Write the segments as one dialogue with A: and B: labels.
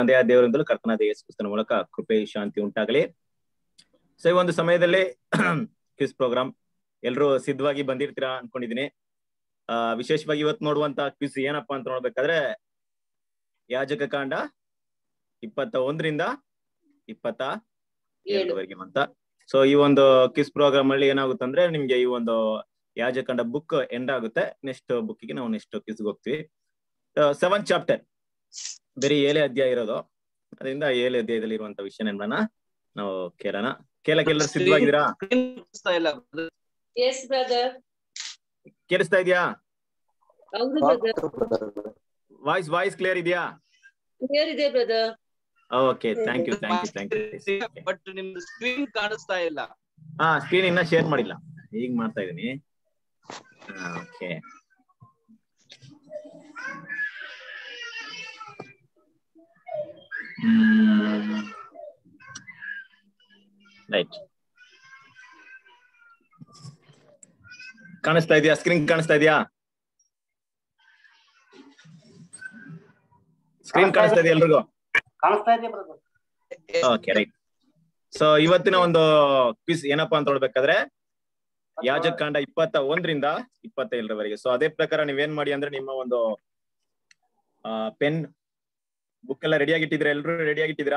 A: ತಂದೆಯ ದೇವರಿಂದಲೂ ಕರ್ತನಾದ ಯೇಸು ಕ್ರಿಸ್ತನ ಮೂಲಕ ಕೃಪೆ ಶಾಂತಿ ಉಂಟಾಗಲಿ ಸೊ ಈ ಒಂದು ಸಮಯದಲ್ಲಿ ಕ್ವಿಸ್ ಪ್ರೋಗ್ರಾಮ್ ಎಲ್ರು ಸಿದ್ಧವಾಗಿ ಬಂದಿರ್ತೀರಾ ಅನ್ಕೊಂಡಿದೀನಿ ಆ ವಿಶೇಷವಾಗಿ ಇವತ್ತು ನೋಡುವಂತ ಕ್ವಿಸ್ ಏನಪ್ಪಾ ಅಂತ ನೋಡ್ಬೇಕಾದ್ರೆ ಯಾಜಕ ಕಾಂಡ ಇಪ್ಪತ್ತ ಒಂದರಿಂದ ಇಪ್ಪತ್ತ ಏಳರವರೆಗೆ ಅಂತ ಸೊ ಈ ಒಂದು ಕ್ವಿಸ್ ಪ್ರೋಗ್ರಾಮ್ ಅಲ್ಲಿ ಏನಾಗುತ್ತೆ ಅಂದ್ರೆ ನಿಮ್ಗೆ ಈ ಒಂದು ಯಾಜಕಂಡ ಬುಕ್ ಎಂಡ್ ಆಗುತ್ತೆ ನೆಕ್ಸ್ಟ್ ಬುಕ್ಕಿಗೆ ನಾವು ನೆಕ್ಸ್ಟ್ ಕ್ವಿಸ್ಗೆ ಹೋಗ್ತೀವಿ ಸೆವೆನ್ ಚಾಪ್ಟರ್ ಬರೀ ಏಳೇ ಅಧ್ಯಾಯ ಇರೋದು ಅದರಿಂದ ಏಳೇ ಅಧ್ಯಾಯದಲ್ಲಿ ಇರುವಂತ ವಿಷಯ ನೆನಪನ ನಾವು ಕೇಳೋಣ ಕೇಳಕ್ಕೆ ಎಲ್ಲರೂ ಸಿದ್ಧವಾಗಿದ್ದೀರಾ
B: ಎಸ್ ಬ್ರದರ್
A: ಕೇಳಿಸ್ತಾ ಇದೆಯಾ
B: ಹೌದು ಬ್ರದರ್
A: ವಾಯ್ಸ್ ವಾಯ್ಸ್ ಕ್ಲಿಯರ್ ಇದೆಯಾ
B: ಕ್ಲಿಯರ್ ಇದೆ brother
A: okay thank you thank you thank you
C: but ನಿಮ್ದು ಸ್ಕ್ರೀನ್ ಕಾಣಿಸ್ತಾ ಇಲ್ಲ
A: ಹಾ ಸ್ಕ್ರೀನ್ ಇನ್ನ ಶೇರ್ ಮಾಡಿಲ್ಲ ಈಗ ಮಾಡ್ತಾ ಇದೀನಿ ಓಕೆ ರೈಟ್ ಕಾಣಿಸ್ತಾ ಇದೆಯಾ ಸ್ಕ್ರೀನ್ ಕಾಣಿಸ್ತಾ ಇದೆಯಾ ಸ್ಕ್ರೀನ್ ಕಾಣಿಸ್ತಾ ಇದೆಯಾ ಎಲ್ರಿಗೂ
D: ಕಾಣಿಸ್ತಾ ಇದೆ ಬ್ರದರ್
A: ಓಕೆ ರೈಟ್ ಸೊ ಇವತ್ತಿನ ಒಂದು ಕ್ವಿಸ್ ಏನಪ್ಪಾ ಅಂತ ನೋಡ್ಬೇಕಾದ್ರೆ ಯಾಜಕಾಂಡ ಇಪ್ಪತ್ತ ಒಂದರಿಂದ ಇಪ್ಪತ್ತ ಏಳರವರೆಗೆ ಸೊ ಅದೇ ಪ್ರಕಾರ ನೀವೇನ್ ಮಾಡಿ ಅಂದ್ರೆ ನಿಮ್ಮ ಒಂದು ಪೆನ್ ಬುಕ್ ಎಲ್ಲ ರೆಡಿ ಆಗಿಟ್ಟಿದ್ರೆ ಎಲ್ರು ರೆಡಿ ಆಗಿಟ್ಟಿದ್ದೀರಾ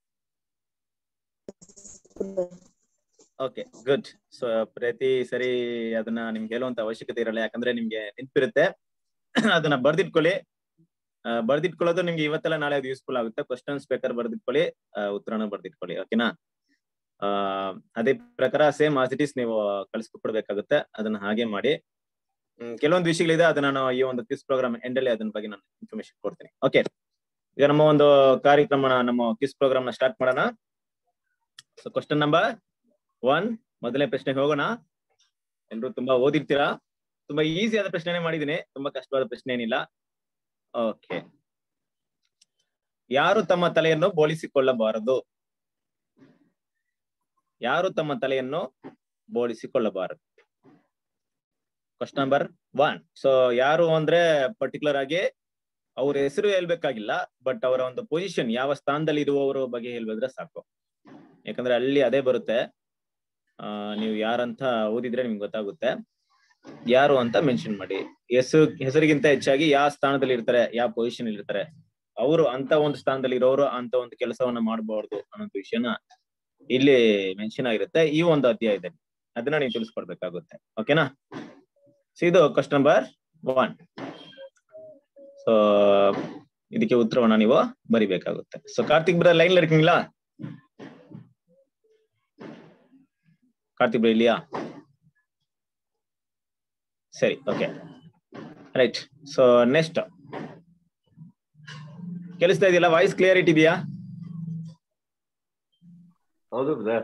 A: ಓಕೆ ಗುಡ್ ಸೊ ಪ್ರತಿ ಸರಿ ಅದನ್ನ ನಿಮ್ಗೆ ಹೇಳುವಂತ ಅವಶ್ಯಕತೆ ಇರಲ್ಲ ಯಾಕಂದ್ರೆ ನಿಮ್ಗೆ ನೆನ್ಪಿರುತ್ತೆ ಅದನ್ನ ಬರ್ದಿಟ್ಕೊಳ್ಳಿ ಆ, ಬರ್ದಿಟ್ಕೊಳ್ಳೋದು ನಿಮ್ಗೆ ಇವತ್ತೆಲ್ಲ ನಾಳೆ ಅದು ಯೂಸ್ಫುಲ್ ಆಗುತ್ತೆ ಕ್ವಶನ್ಸ್ ಬೇಕಾದ್ರೆ ಬರ್ದಿಟ್ಕೊಳ್ಳಿ ಆ, ಉತ್ತರನ ಬರ್ದಿಟ್ಕೊಳ್ಳಿ ಓಕೆನಾ ಆ ಅದೇ ಪ್ರಕಾರ ಸೇಮ್ ಆಸ್ ಇಟ್ ಇಸ್ ನೀವು ಕಳಿಸ್ಕೊಡ್ಬೇಕಾಗುತ್ತೆ ಅದನ್ನ ಹಾಗೆ ಮಾಡಿ ಹ್ಮ್, ಕೆಲವೊಂದು ವಿಷಯಗಳಿದೆ ಅದನ್ನ ನಾನು ಈ ಒಂದು ಕ್ವಿಸ್ ಪ್ರೋಗ್ರಾಮ್ ಎಂಡ್ ಅಲ್ಲಿ ಅದನ್ನ ಬಗ್ಗೆ ನಾನು ಇನ್ಫಾರ್ಮೇಶನ್ ಕೊಡ್ತೀನಿ ಓಕೆ ಈಗ ನಮ್ಮ ಒಂದು ಕಾರ್ಯಕ್ರಮ ನಮ್ಮ ಕ್ವಿಸ್ ಪ್ರೋಗ್ರಾಮ್ ನ ಸ್ಟಾರ್ಟ್ ಮಾಡೋಣ ಸೊ ಕ್ವಶನ್ ನಂಬರ್ ಒನ್ ಮೊದಲನೇ ಪ್ರಶ್ನೆಗೆ ಹೋಗೋಣ ಎಲ್ರು ತುಂಬಾ ಓದಿರ್ತೀರಾ ತುಂಬಾ ಈಸಿ ಆದ ಪ್ರಶ್ನೆನೇ ಮಾಡಿದೀನಿ ತುಂಬಾ ಕಷ್ಟವಾದ ಪ್ರಶ್ನೆ ಏನಿಲ್ಲ ಓಕೆ ಯಾರು ತಮ್ಮ ತಲೆಯನ್ನು ಬೋಳಿಸಿಕೊಳ್ಳಬಾರದು ಯಾರು ತಮ್ಮ ತಲೆಯನ್ನು ಬೋಳಿಸಿಕೊಳ್ಳಬಾರದು ಕ್ವಶನ್ ನಂಬರ್ ಒನ್ ಸೊ ಯಾರು ಅಂದ್ರೆ ಪರ್ಟಿಕ್ಯುಲರ್ ಆಗಿ ಅವ್ರ ಹೆಸರು ಹೇಳ್ಬೇಕಾಗಿಲ್ಲ ಬಟ್ ಅವರ ಒಂದು ಪೊಸಿಷನ್ ಯಾವ ಸ್ಥಾನದಲ್ಲಿ ಇರುವವರ ಬಗ್ಗೆ ಹೇಳ್ಬೇದ್ರೆ ಸಾಕು ಯಾಕಂದ್ರೆ ಅಲ್ಲಿ ಅದೇ ಬರುತ್ತೆ ಆ ನೀವು ಯಾರಂತ ಓದಿದ್ರೆ ನಿಮ್ಗೆ ಗೊತ್ತಾಗುತ್ತೆ ಯಾರು ಅಂತ ಮೆನ್ಷನ್ ಮಾಡಿ ಹೆಸರು ಹೆಸರಿಗಿಂತ ಹೆಚ್ಚಾಗಿ ಯಾವ ಸ್ಥಾನದಲ್ಲಿ ಇರ್ತಾರೆ ಯಾವ ಪೊಸಿಷನ್ ಇರ್ತಾರೆ ಅವರು ಅಂತ ಒಂದು ಸ್ಥಾನದಲ್ಲಿ ಇರೋರು ಅಂತ ಒಂದು ಕೆಲಸವನ್ನ ಮಾಡಬಾರ್ದು ಅನ್ನೋ ವಿಷಯನ ಇಲ್ಲಿ ಮೆನ್ಷನ್ ಆಗಿರುತ್ತೆ ಈ ಒಂದು ಅಧ್ಯಾಯದಲ್ಲಿ ಅದನ್ನ ನೀವು ತಿಳಿಸ್ಕೊಡ್ಬೇಕಾಗುತ್ತೆ ಓಕೆನಾ ಸೊ ಇದು ಕ್ವಶನ್ ನಂಬರ್ ಒನ್ ಸೊ ಇದಕ್ಕೆ ಉತ್ತರವನ್ನ ನೀವು ಬರಿಬೇಕಾಗುತ್ತೆ ಸೊ ಕಾರ್ತಿಕ್ ಬ್ರ ಲೈನ್ இருக்கீங்களா ಕಾರ್ತಿಕ್ ಬ್ರ இல்லையா ಸರಿ ಓಕೆ ರೈಟ್ ಸೊ ನೆಕ್ಸ್ಟ್ ಕೇಳಿಸ್ತಾ ಇದೆಯಲ್ಲ ವಾಯ್ಸ್ ಕ್ಲಿಯರಿಟಿ ಇದೆಯಾ
D: ಹೌದು brother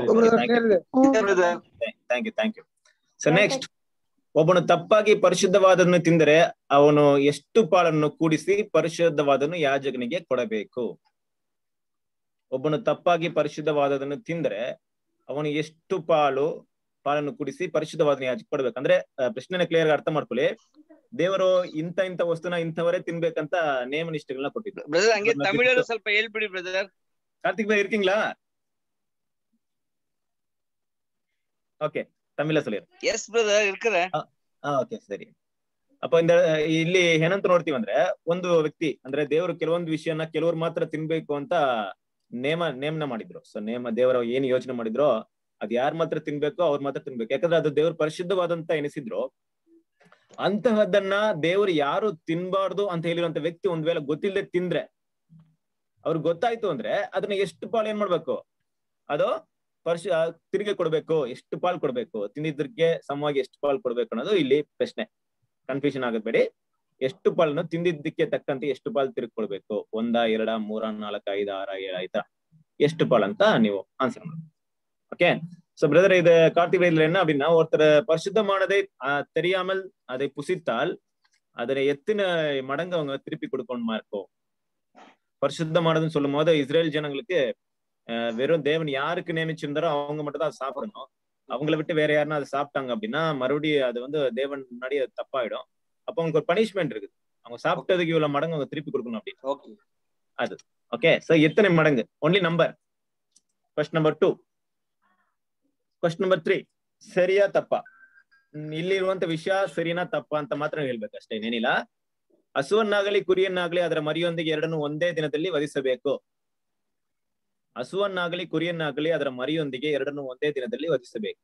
A: thank you thank you so next ಒಬ್ಬನು ತಪ್ಪಾಗಿ ಪರಿಶುದ್ಧವಾದನ್ನು ತಿಂದರೆ ಅವನು ಎಷ್ಟು ಪಾಲನ್ನು ಕೂಡಿಸಿ ಪರಿಶುದ್ಧವಾದನ್ನು ಯಾಜಕನಿಗೆ ಕೊಡಬೇಕು ಒಬ್ಬನು ತಪ್ಪಾಗಿ ಪರಿಶುದ್ಧವಾದದನ್ನು ತಿಂದರೆ ಅವನು ಎಷ್ಟು ಪಾಲು ಪಾಲನ್ನು ಕೂಡಿಸಿ ಪರಿಶುದ್ಧವಾದನ್ನು ಯಾಜಕ ಕೊಡ್ಬೇಕು ಅಂದ್ರೆ ಆ, ಪ್ರಶ್ನೆನ ಕ್ಲಿಯರ್ ಅರ್ಥ ಮಾಡ್ಕೊಳ್ಳಿ ದೇವರು ಇಂಥ ಇಂಥ ವಸ್ತುನ ಇಂಥವರೇ ತಿನ್ಬೇಕಂತ ನೇಮ ನಿಷ್ಠೆಗಳನ್ನ ಕೊಟ್ಟಿದ್ರು
C: ಬ್ರದರ್ ಹಂಗೆ ತಮಿಳಲ್ಲಿ ಸ್ವಲ್ಪ ಹೇಳ್ಬಿಡಿ ಬ್ರದರ್
A: ಕಾರ್ತಿಕ್ ಭಾய் இருக்கீங்களா ಓಕೆ ತಮಿಳ சொல்லிரு
C: ಎಸ್ ಬ್ರದರ್ ಇರ್ಕರೆ
A: ಓಕೆ ಸರಿ ಅಪ್ಪ ಇಂದ ಇಲ್ಲಿ ಏನಂತ ನೋಡ್ತೀವಿ ಅಂದ್ರೆ ಒಂದು ವ್ಯಕ್ತಿ ಅಂದ್ರೆ ದೇವರು ಕೆಲವೊಂದು ವಿಷಯನ ಕೆಲವ್ರು ಮಾತ್ರ ತಿನ್ಬೇಕು ಅಂತ ನೇಮ ನೇಮನ ಮಾಡಿದ್ರು ಸೊ ನೇಮ ದೇವರ ಏನ್ ಯೋಚನೆ ಮಾಡಿದ್ರು ಅದ್ ಯಾರ್ ಮಾತ್ರ ತಿನ್ಬೇಕು ಅವ್ರ ಮಾತ್ರ ತಿನ್ಬೇಕು ಯಾಕಂದ್ರೆ ಅದು ದೇವ್ರ ಪರಿಶುದ್ಧವಾದಂತ ಎನಿಸಿದ್ರು ಅಂತಹದನ್ನ ದೇವ್ರು ಯಾರು ತಿನ್ಬಾರ್ದು ಅಂತ ಹೇಳಿರುವಂತ ವ್ಯಕ್ತಿ ಒಂದ್ ವೇಳೆ ಗೊತ್ತಿಲ್ಲದೆ ತಿಂದ್ರೆ ಅವ್ರಿಗೆ ಗೊತ್ತಾಯ್ತು ಅಂದ್ರೆ ಅದನ್ನ ಎಷ್ಟು ಪಾಲ್ ಏನ್ ಮಾಡ್ಬೇಕು ಅದು ಪರಿಶು ಆ, ತಿರುಗಿ ಕೊಡ್ಬೇಕು ಎಷ್ಟು ಪಾಲ್ ಕೊಡ್ಬೇಕು ತಿಂದಿದ್ದಕ್ಕೆ ಸಮವಾಗಿ ಎಷ್ಟು ಪಾಲ್ ಕೊಡ್ಬೇಕು ಅನ್ನೋದು ಇಲ್ಲಿ ಪ್ರಶ್ನೆ ಕನ್ಫ್ಯೂಷನ್ ಆಗಬೇಡಿ ಎಷ್ಟು ಪಾಲನ್ನು ತಿಂದಿದ್ದಕ್ಕೆ ತಕ್ಕಂತೆ ಎಷ್ಟು ಪಾಲ್ ತಿರುಗಿ ಕೊಡ್ಬೇಕು ಒಂದ ಎರಡ ಮೂರ ನಾಲ್ಕ ಐದ ಆರ ಏಳ ಈ ತರ ಎಷ್ಟು பால் ಅಂತ ನೀವು ஆன்சர் பண்ணணும் ஓகே சோ பிரதர் இது கார்த்திக் இதுல என்ன அப்படின்னா ஒருத்தர் பரிசுத்தமானதை ஆஹ், தெரியாமல் அதை புசித்தால் அதனை எத்தனை மடங்கு அவங்க திருப்பி கொடுக்கணுமா இருக்கும் பரிசுத்தமானதுன்னு சொல்லும் போது இஸ்ரேல் ஜனங்களுக்கு ஆஹ், வெறும் தேவன் யாருக்கு நியமிச்சிருந்தாரோ அவங்க மட்டும் தான் அதை சாப்பிடணும் அவங்கள விட்டு வேற யாருன்னா அதை சாப்பிட்டாங்க அப்படின்னா மறுபடியும் அது வந்து தேவன் முன்னாடி அது தப்பாயிடும் அப்ப அவங்களுக்கு ஒரு பனிஷ்மெண்ட் இருக்குது அவங்க சாப்பிட்டதுக்கு இவ்வளவு மடங்கு அவங்க திருப்பி கொடுக்கணும் அப்படின்னு
C: ಓಕೆ
A: ஓகே சோ எத்தனை மடங்கு only number question number two question number three ಸರಿಯಾ ತಪ್ಪ ಹ್ಮ್, ಇಲ್ಲಿ ಇರುವಂತ ವಿಷಯ ಸರಿನಾ ತಪ್ಪ ಅಂತ ಮಾತ್ರ ಹೇಳ್ಬೇಕು ಅಷ್ಟೇ ಏನಿಲ್ಲ ಹಸುವನ್ನಾಗಲಿ ಕುರಿಯನ್ನಾಗಲಿ ಅದರ ಮರಿಯೊಂದಿಗೆ ಎರಡನ್ನು ಒಂದೇ ದಿನದಲ್ಲಿ ವಧಿಸಬೇಕು ಹಸುವನ್ನಾಗಲಿ ಕುರಿಯನ್ನಾಗಲಿ ಅದರ ಮರಿಯೊಂದಿಗೆ ಎರಡನ್ನು ಒಂದೇ ದಿನದಲ್ಲಿ ವಧಿಸಬೇಕು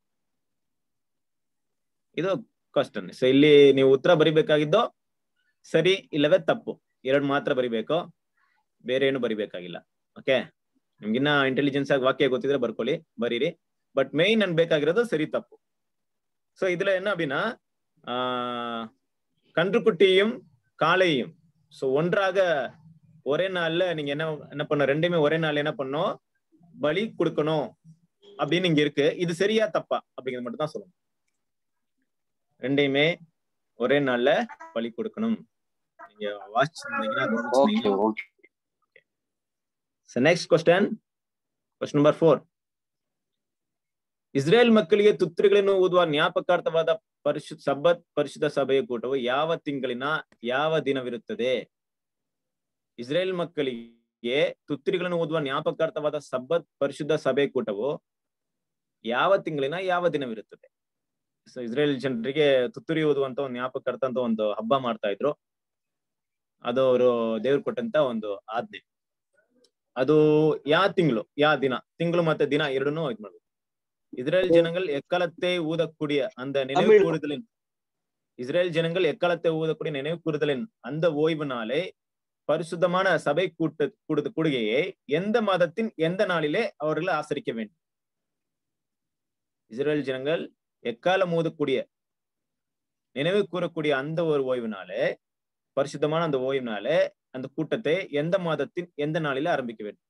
A: ಇದು ಕ್ವಶನ್ ಸೊ ಇಲ್ಲಿ ನೀವು ಉತ್ತರ ಬರಿಬೇಕಾಗಿದ್ದು ಸರಿ ಇಲ್ಲವೇ ತಪ್ಪು ಎರಡು ಮಾತ್ರ ಬರಿಬೇಕು ಬೇರೆ ಏನು ಬರಿಬೇಕಾಗಿಲ್ಲ ಓಕೆ ನಿಮ್ಗಿನ್ನ ಇಂಟೆಲಿಜೆನ್ಸ್ ಆಗಿ ವಾಕ್ಯ ಗೊತ್ತಿದ್ರೆ ಬರ್ಕೊಳ್ಳಿ ಬರೀರಿ பட் மெயின் நன் ಬೇಕಾಗಿರೋದು ಸರಿ ತಪ್ಪು சோ இதுல என்ன அப்படின்னா ஆஹ், கன்றுக்குட்டியும் காளையும் சோ ஒன்றாக ஒரே நாள்ல நீங்க என்ன என்ன பண்ண ரெண்டுமே ஒரே நாள் என்ன பண்ணோம் பலி கொடுக்கணும் அப்படின்னு இங்க இருக்கு இது சரியா தப்பா அப்படிங்கிறது மட்டும் தான் சொல்லணும் ரெண்டையுமே ஒரே நாள்ல பலி கொடுக்கணும் நீங்க வாசிச்சிருந்தீங்கன்னா
C: okay okay
A: next question question number four Israel ಮಕ್ಕಳಿಗೆ ತುತ್ತರಿಗಳನ್ನು ಊದುವ ಜ್ಞಾಪಕಾರ್ಥವಾದ ಪರಿಶು ಸಬ್ಬತ್ ಪರಿಶುದ್ಧ ಸಭೆಯ ಕೂಟವು ಯಾವ ತಿಂಗಳಿನ ಯಾವ ದಿನವಿರುತ್ತದೆ ಇಸ್ರೇಲ್ ಮಕ್ಕಳಿಗೆ ತುತ್ತರಿಗಳನ್ನು ಊದುವ ಜ್ಞಾಪಕಾರ್ಥವಾದ ಸಬ್ಬತ್ ಪರಿಶುದ್ಧ ಸಭೆ ಕೂಟವು ಯಾವ ತಿಂಗಳಿನ ಯಾವ ದಿನವಿರುತ್ತದೆ ಸೊ ಇಸ್ರೇಲ್ ಜನರಿಗೆ ತುತ್ತೂರಿ ಓದುವಂತ ಒಂದು ಜ್ಞಾಪಕಾರ್ಥ ಅಂತ ಒಂದು ಹಬ್ಬ ಮಾಡ್ತಾ ಇದ್ರು ಅದು ಅವರು ದೇವ್ರು ಕೊಟ್ಟಂತ ಒಂದು ಆಜ್ಞೆ ಅದು ಯಾವ ತಿಂಗಳು ಯಾವ ದಿನ ತಿಂಗಳು ಮತ್ತೆ ದಿನ ಎರಡನ್ನೂ ಇದು ಮಾಡ್ಬೇಕು இஸ்ரேல் ஜனங்கள் எக்காலத்தை ஊதக்கூடிய அந்த நினைவு
C: தமிழ்.
A: கூறுதலின் இஸ்ரேல் ஜனங்கள் எக்காலத்தை ஊதக்கூடிய நினைவு கூறுதலின் அந்த ஓய்வு நாளை பரிசுத்தமான சபை கூட்ட கூடு கூடுகையை எந்த மாதத்தின் எந்த நாளிலே அவர்கள் ஆசரிக்க வேண்டும் இஸ்ரேல் ஜனங்கள் எக்காலம் ஊதக்கூடிய நினைவு கூறக்கூடிய அந்த ஒரு ஓய்வு நாளே பரிசுத்தமான அந்த ஓய்வு நாளே அந்த கூட்டத்தை எந்த மாதத்தின் எந்த நாளில ஆரம்பிக்க வேண்டும்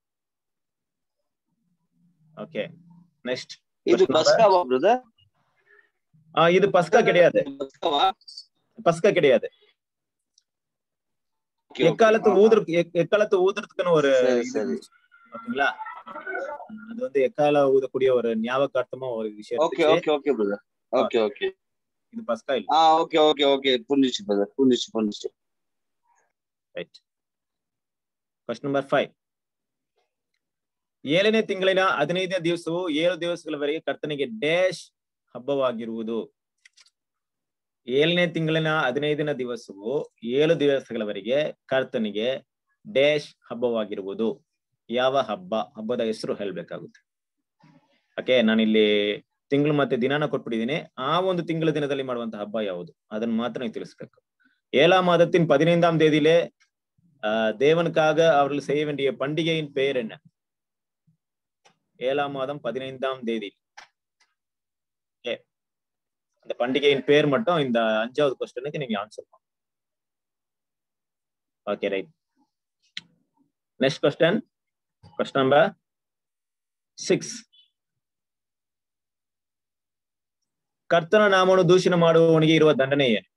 A: ஓகே நெக்ஸ்ட்
C: ಇದು ಬಸ್ಕಾವಾ ಬ್ರದರ್
A: இது பஸ்கா கிடையாது
C: ಬಸ್ಕಾವಾ
A: பஸ்கா கிடையாது
C: Okay, okay.
A: எக்காலத்து ஊதுறதுக்கு எக்- எக்காலத்து ஊதுறதுக்குன்னு ஒரு
C: சரி,
A: இது
C: சரி.
A: இருந்துச்சு. ஓகேங்களா அது வந்து எக்கால ஊதக்கூடிய ஒரு ஞாபகார்த்தமா ஒரு விஷயம்
C: ಓಕೆ
A: இருந்துச்சு.
C: Okay okay brother okay okay
A: இது பஸ்கா இல்ல
C: ಹಾ ಓಕೆ ಓಕೆ ಓಕೆ ಪುಂಜಿಸಿ ಬ್ರದರ್ ಪುಂಜಿಸಿ ಪುಂಜಿಸಿ
A: ರೈಟ್ ಕ್ವಶನ್ ನಂಬರ್ ಫೈವ್ ಏಳನೇ ತಿಂಗಳಿನ ಹದಿನೈದನೇ ದಿವಸವು ಏಳು ದಿವಸಗಳವರೆಗೆ ಕರ್ತನಿಗೆ ಡ್ಯಾಶ್ ಹಬ್ಬವಾಗಿರುವುದು ಏಳನೇ ತಿಂಗಳಿನ ಹದಿನೈದನೇ ದಿವಸವು ಏಳು ದಿವಸಗಳವರೆಗೆ ಕರ್ತನಿಗೆ ಡ್ಯಾಶ್ ಹಬ್ಬವಾಗಿರುವುದು ಯಾವ ಹಬ್ಬ ಹಬ್ಬದ ಹೆಸರು ಹೇಳ್ಬೇಕಾಗುತ್ತೆ ಓಕೆ ನಾನಿಲ್ಲಿ ತಿಂಗಳು ಮತ್ತೆ ದಿನಾನ ಕೊಟ್ಬಿಟ್ಟಿದ್ದೀನಿ ಆ ಒಂದು ತಿಂಗಳ ದಿನದಲ್ಲಿ ಮಾಡುವಂತ ಹಬ್ಬ ಯಾವುದು ಅದನ್ನ ಮಾತ್ರ ನೀವು ತಿಳಿಸ್ಬೇಕು ஏழாம் மாதத்தின் பதினைந்தாம் தேதியிலே ஆஹ், தேவனுக்காக அவர்கள் செய்ய வேண்டிய பண்டிகையின் பெயர் என்ன ஏழாம் மாதம் பதினைந்தாம் தேதி Okay. அந்த பண்டிகையின் பேர் மட்டும் இந்த அஞ்சாவது கொஸ்டனுக்கு நீங்க answer okay right next question question number six ಕರ್ತನ ನಾಮವನ್ನು ದೂಷಣೆ ಮಾಡುವವನಿಗೆ ಇರುವ ದಂಡನೆ ಏನು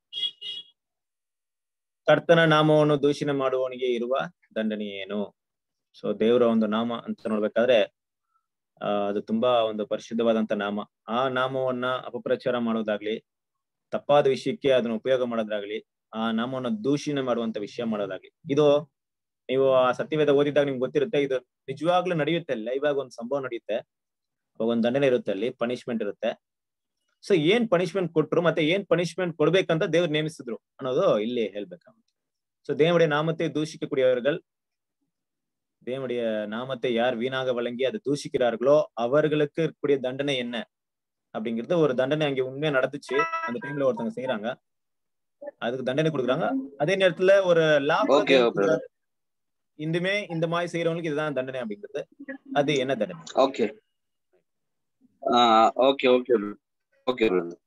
A: ಕರ್ತನ ನಾಮವನ್ನು ದೂಷಣೆ ಮಾಡುವವನಿಗೆ ಇರುವ ದಂಡನೆ ಏನು ಸೊ ದೇವರ ಒಂದು ನಾಮ ಅಂತ ನೋಡ್ಬೇಕಾದ್ರೆ ಆ ಅದು ತುಂಬಾ ಒಂದು ಪರಿಶುದ್ಧವಾದಂತ ನಾಮ ಆ ನಾಮವನ್ನ ಅಪಪ್ರಚಾರ ಮಾಡೋದಾಗ್ಲಿ ತಪ್ಪಾದ ವಿಷಯಕ್ಕೆ ಅದನ್ನ ಉಪಯೋಗ ಮಾಡೋದಾಗ್ಲಿ ಆ ನಾಮವನ್ನು ದೂಷಣೆ ಮಾಡುವಂತ ವಿಷಯ ಮಾಡೋದಾಗ್ಲಿ ಇದು ನೀವು ಆ ಸತ್ಯವೇದ ಓದಿದಾಗ ನಿಮ್ಗೆ ಗೊತ್ತಿರುತ್ತೆ ಇದು ನಿಜವಾಗ್ಲೂ ನಡೆಯುತ್ತೆ ಲೈವ್ ಆಗಿ ಒಂದು ಸಂಭವ ನಡೆಯುತ್ತೆ ಅವಾಗ ಒಂದು ದಂಡನೆ ಇರುತ್ತೆ ಅಲ್ಲಿ ಪನಿಷ್ಮೆಂಟ್ ಇರುತ್ತೆ ಸೊ ಏನ್ ಪನಿಷ್ಮೆಂಟ್ ಕೊಟ್ರು ಮತ್ತೆ ಏನ್ ಪನಿಷ್ಮೆಂಟ್ ಕೊಡ್ಬೇಕಂತ ದೇವ್ರು ನೇಮಿಸಿದ್ರು ಅನ್ನೋದು ಇಲ್ಲಿ ಹೇಳ್ಬೇಕಾಗುತ್ತೆ ಸೊ தேவனுடைய நாமத்தை தூஷிக்கக்கூடியவர்கள் தேவனுடைய நாமத்தை யார் வீணாக வழங்கி அதை தூஷிக்கிறார்களோ அவர்களுக்கு இருக்கக்கூடிய தண்டனை என்ன அப்படிங்கிறது ஒரு தண்டனை அங்க உண்மையா நடந்துச்சு அந்த டைம்ல ஒருத்தவங்க செய்யறாங்க அதுக்கு தண்டனை கொடுக்குறாங்க அதே நேரத்துல ஒரு லாப
C: Okay, okay.
A: இந்துமே இந்த மாதிரி செய்யறவங்களுக்கு இதுதான் தண்டனை அப்படிங்கிறது அது என்ன தண்டனை
C: ಓಕೆ ಹಾ okay okay okay brother